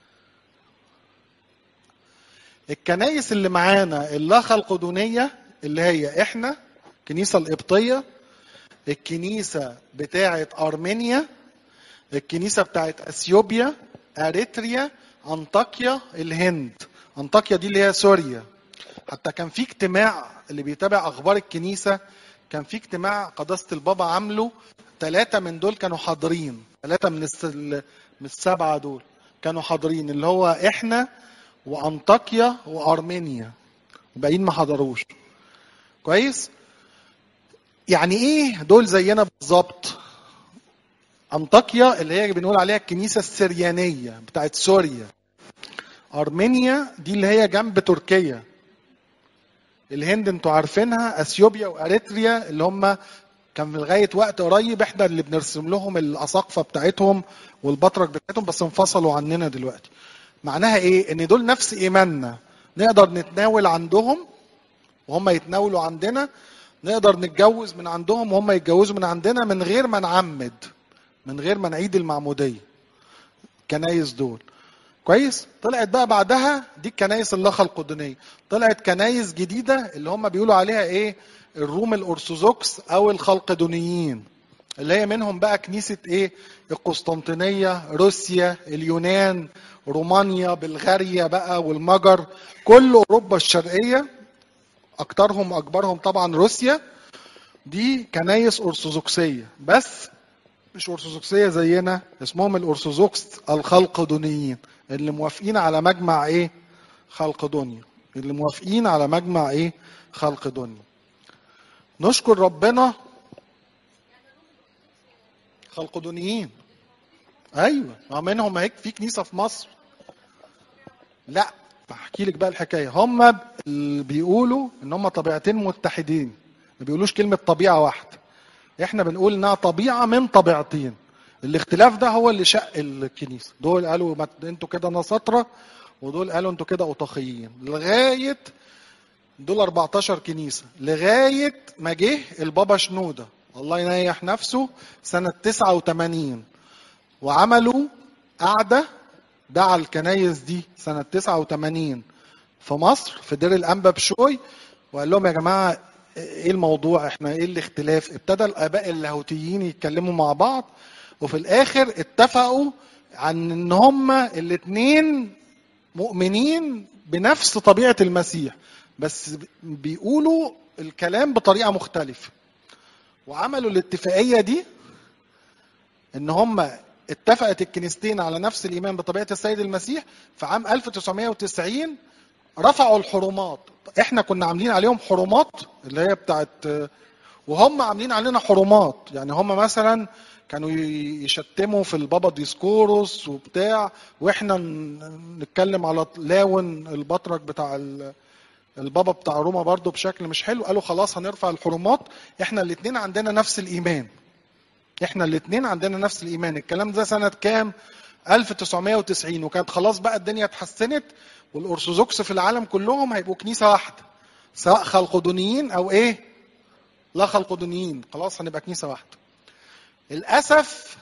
الكنايس اللي معانا اللا خلقدونية اللي هي احنا الكنيسة القبطية الكنيسة بتاعة أرمينيا الكنيسة بتاعة أثيوبيا أريتريا أنطاكيا الهند أنطاكيا دي اللي هي سوريا حتى كان في اجتماع اللي بيتابع أخبار الكنيسة كان في اجتماع قداسة البابا عامله ثلاثة من دول كانوا حاضرين ثلاثة من من السبعة دول كانوا حاضرين اللي هو احنا وانطاكيا وارمينيا الباقيين ما حضروش كويس يعني ايه دول زينا بالظبط انطاكيا اللي هي بنقول عليها الكنيسه السريانيه بتاعت سوريا ارمينيا دي اللي هي جنب تركيا الهند انتوا عارفينها اثيوبيا واريتريا اللي هم كان في لغايه وقت قريب احنا اللي بنرسم لهم الاساقفه بتاعتهم والبطرك بتاعتهم بس انفصلوا عننا دلوقتي. معناها ايه؟ ان دول نفس ايماننا نقدر نتناول عندهم وهم يتناولوا عندنا نقدر نتجوز من عندهم وهم يتجوزوا من عندنا من غير ما نعمد من غير ما نعيد المعموديه. كنايس دول. كويس؟ طلعت بقى بعدها دي الكنايس اللاخه القدنيه، طلعت كنايس جديده اللي هم بيقولوا عليها ايه؟ الروم الارثوذكس او الخلقدونيين اللي هي منهم بقى كنيسه ايه القسطنطينيه روسيا اليونان رومانيا بلغاريا بقى والمجر كل اوروبا الشرقيه اكترهم اكبرهم طبعا روسيا دي كنايس ارثوذكسيه بس مش ارثوذكسيه زينا اسمهم الارثوذكس الخلقدونيين اللي موافقين على مجمع ايه خلقدونيا اللي موافقين على مجمع ايه خلقدونيا نشكر ربنا خلقدونيين ايوه ما منهم هيك في كنيسه في مصر لا بحكي لك بقى الحكايه هم بيقولوا ان هم طبيعتين متحدين ما بيقولوش كلمه طبيعه واحده احنا بنقول انها طبيعه من طبيعتين الاختلاف ده هو اللي شق الكنيسه دول قالوا انتوا كده نساطره ودول قالوا انتوا كده اوطاخيين لغايه دول 14 كنيسه لغايه ما جه البابا شنوده الله ينيح نفسه سنة 89 وعملوا قعدة دعا الكنايس دي سنة 89 في مصر في دير الأنبا بشوي وقال لهم يا جماعة ايه الموضوع احنا ايه الاختلاف ابتدى الاباء اللاهوتيين يتكلموا مع بعض وفي الاخر اتفقوا عن ان هما الاتنين مؤمنين بنفس طبيعة المسيح بس بيقولوا الكلام بطريقة مختلفة وعملوا الاتفاقية دي ان هما اتفقت الكنيستين على نفس الايمان بطبيعة السيد المسيح في عام 1990 رفعوا الحرمات احنا كنا عاملين عليهم حرمات اللي هي بتاعت وهم عاملين علينا حرمات يعني هم مثلا كانوا يشتموا في البابا ديسكوروس وبتاع واحنا نتكلم على لاون البطرك بتاع البابا بتاع روما برضو بشكل مش حلو قالوا خلاص هنرفع الحرمات احنا الاثنين عندنا نفس الايمان احنا الاثنين عندنا نفس الايمان الكلام ده سنه كام 1990 وكانت خلاص بقى الدنيا اتحسنت والارثوذكس في العالم كلهم هيبقوا كنيسه واحده سواء خلقدونيين او ايه لا خلقدونيين خلاص هنبقى كنيسه واحده للاسف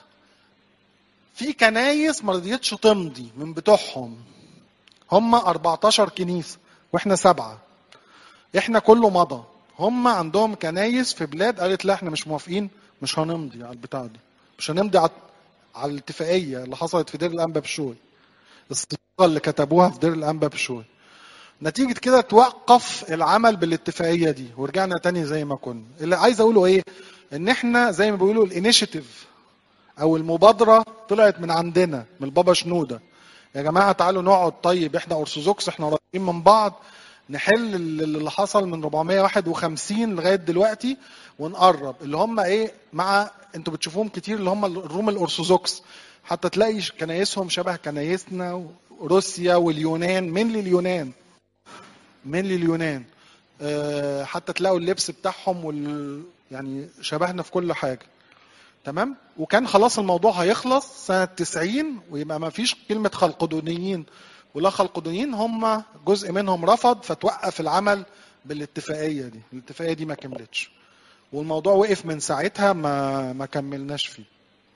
في كنايس ما رضيتش تمضي من بتوعهم هم 14 كنيسه واحنا سبعه احنا كله مضى هم عندهم كنايس في بلاد قالت لا احنا مش موافقين مش هنمضي على البتاع دي مش هنمضي على على الاتفاقيه اللي حصلت في دير الانبا بشوي الصيغه اللي كتبوها في دير الانبا بشوي نتيجة كده توقف العمل بالاتفاقية دي ورجعنا تاني زي ما كنا اللي عايز اقوله ايه ان احنا زي ما بيقولوا الانيشيتيف او المبادرة طلعت من عندنا من البابا شنودة يا جماعة تعالوا نقعد طيب احنا ارثوذكس احنا قريبين من بعض نحل اللي حصل من 451 لغايه دلوقتي ونقرب اللي هم ايه مع انتوا بتشوفوهم كتير اللي هم الروم الارثوذكس حتى تلاقي كنايسهم شبه كنايسنا روسيا واليونان من اليونان من اليونان أه حتى تلاقوا اللبس بتاعهم وال يعني شبهنا في كل حاجه تمام وكان خلاص الموضوع هيخلص سنه 90 ويبقى ما فيش كلمه خلقدونيين ولا خلقدونيين هم جزء منهم رفض فتوقف العمل بالاتفاقيه دي الاتفاقيه دي ما كملتش والموضوع وقف من ساعتها ما ما كملناش فيه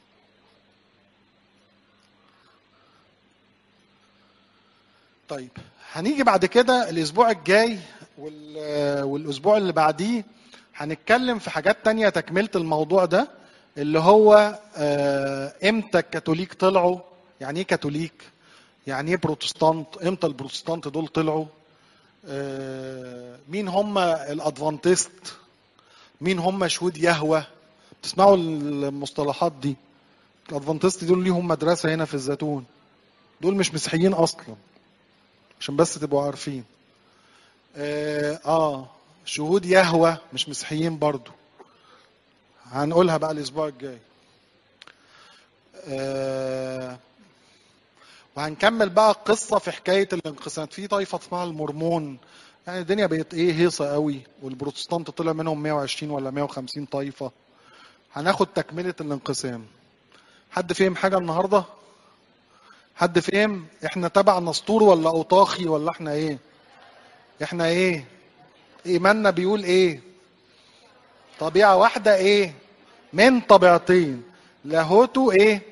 طيب هنيجي بعد كده الاسبوع الجاي والاسبوع اللي بعديه هنتكلم في حاجات تانية تكملة الموضوع ده اللي هو امتى الكاثوليك طلعوا يعني ايه كاثوليك يعني ايه بروتستانت امتى البروتستانت دول طلعوا مين هم الادفانتست مين هم شهود يهوه تسمعوا المصطلحات دي الادفانتست دول ليهم مدرسه هنا في الزيتون دول مش مسيحيين اصلا عشان بس تبقوا عارفين آه, اه شهود يهوه مش مسيحيين برضو هنقولها بقى الاسبوع الجاي آه وهنكمل بقى القصه في حكايه الانقسام في طائفه اسمها المورمون يعني الدنيا بقت ايه هيصه قوي والبروتستانت طلع منهم 120 ولا 150 طائفه هناخد تكمله الانقسام حد فهم حاجه النهارده حد فهم احنا تبع نسطور ولا اوطاخي ولا احنا ايه احنا ايه ايماننا بيقول ايه طبيعه واحده ايه من طبيعتين لاهوته ايه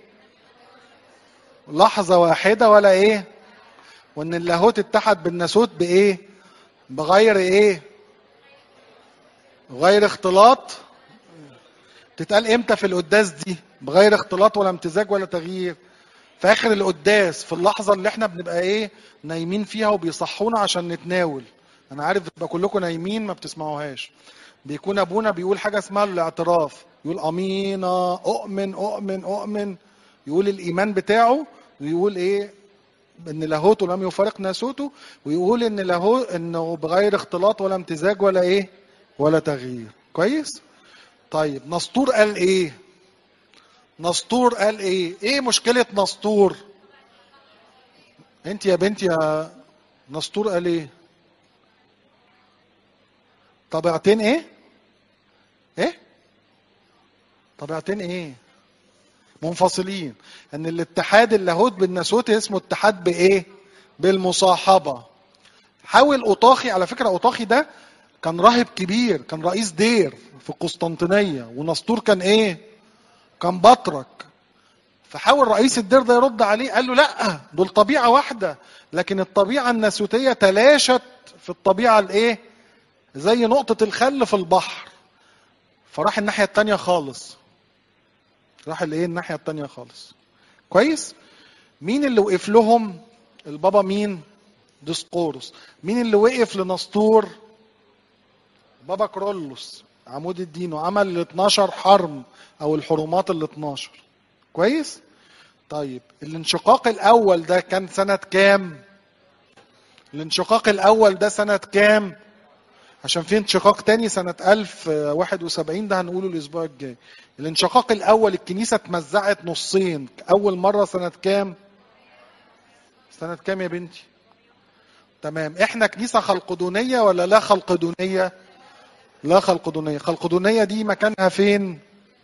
لحظه واحده ولا ايه وان اللاهوت اتحد بالناسوت بايه بغير ايه غير اختلاط تتقال امتى في القداس دي بغير اختلاط ولا امتزاج ولا تغيير في اخر القداس في اللحظه اللي احنا بنبقى ايه نايمين فيها وبيصحونا عشان نتناول انا عارف بتبقى كلكم نايمين ما بتسمعوهاش بيكون ابونا بيقول حاجه اسمها الاعتراف يقول امينه اؤمن اؤمن اؤمن يقول الايمان بتاعه ويقول ايه ان لاهوته لم يفارق ناسوته ويقول ان لاهو انه بغير اختلاط ولا امتزاج ولا ايه ولا تغيير كويس طيب نسطور قال ايه نسطور قال ايه ايه مشكله نسطور انت يا بنتي يا نسطور قال ايه طبيعتين ايه ايه طبيعتين ايه منفصلين ان الاتحاد اللاهوت بالناسوت اسمه اتحاد بايه بالمصاحبه حاول اوطاخي على فكره اوطاخي ده كان راهب كبير كان رئيس دير في قسطنطينيه ونسطور كان ايه كان بطرك فحاول رئيس الدير ده يرد عليه قال له لا دول طبيعه واحده لكن الطبيعه الناسوتيه تلاشت في الطبيعه الايه زي نقطه الخل في البحر فراح الناحيه التانية خالص راح الايه الناحيه التانية خالص كويس مين اللي وقف لهم البابا مين ديسقورس مين اللي وقف لنسطور بابا كرولوس عمود الدين وعمل ال 12 حرم او الحرمات ال 12 كويس طيب الانشقاق الاول ده كان سنه كام الانشقاق الاول ده سنه كام عشان في انشقاق تاني سنة 1071 ده هنقوله الأسبوع الجاي. الانشقاق الأول الكنيسة اتمزعت نصين، أول مرة سنة كام؟ سنة كام يا بنتي؟ تمام، إحنا كنيسة خلقدونية ولا لا خلقدونية؟ لا خلقدونية، خلقدونية دي مكانها فين؟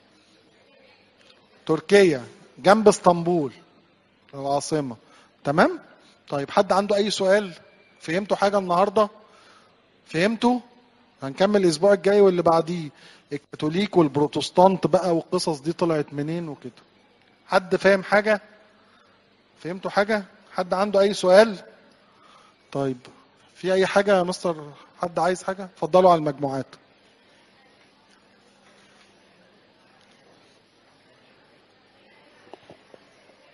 تركيا جنب اسطنبول العاصمة. تمام؟ طيب حد عنده أي سؤال؟ فهمتوا حاجة النهارده؟ فهمتوا؟ هنكمل الاسبوع الجاي واللي بعديه الكاثوليك والبروتستانت بقى والقصص دي طلعت منين وكده. حد فاهم حاجه؟ فهمتوا حاجه؟ حد عنده اي سؤال؟ طيب في اي حاجه يا مستر حد عايز حاجه؟ اتفضلوا على المجموعات.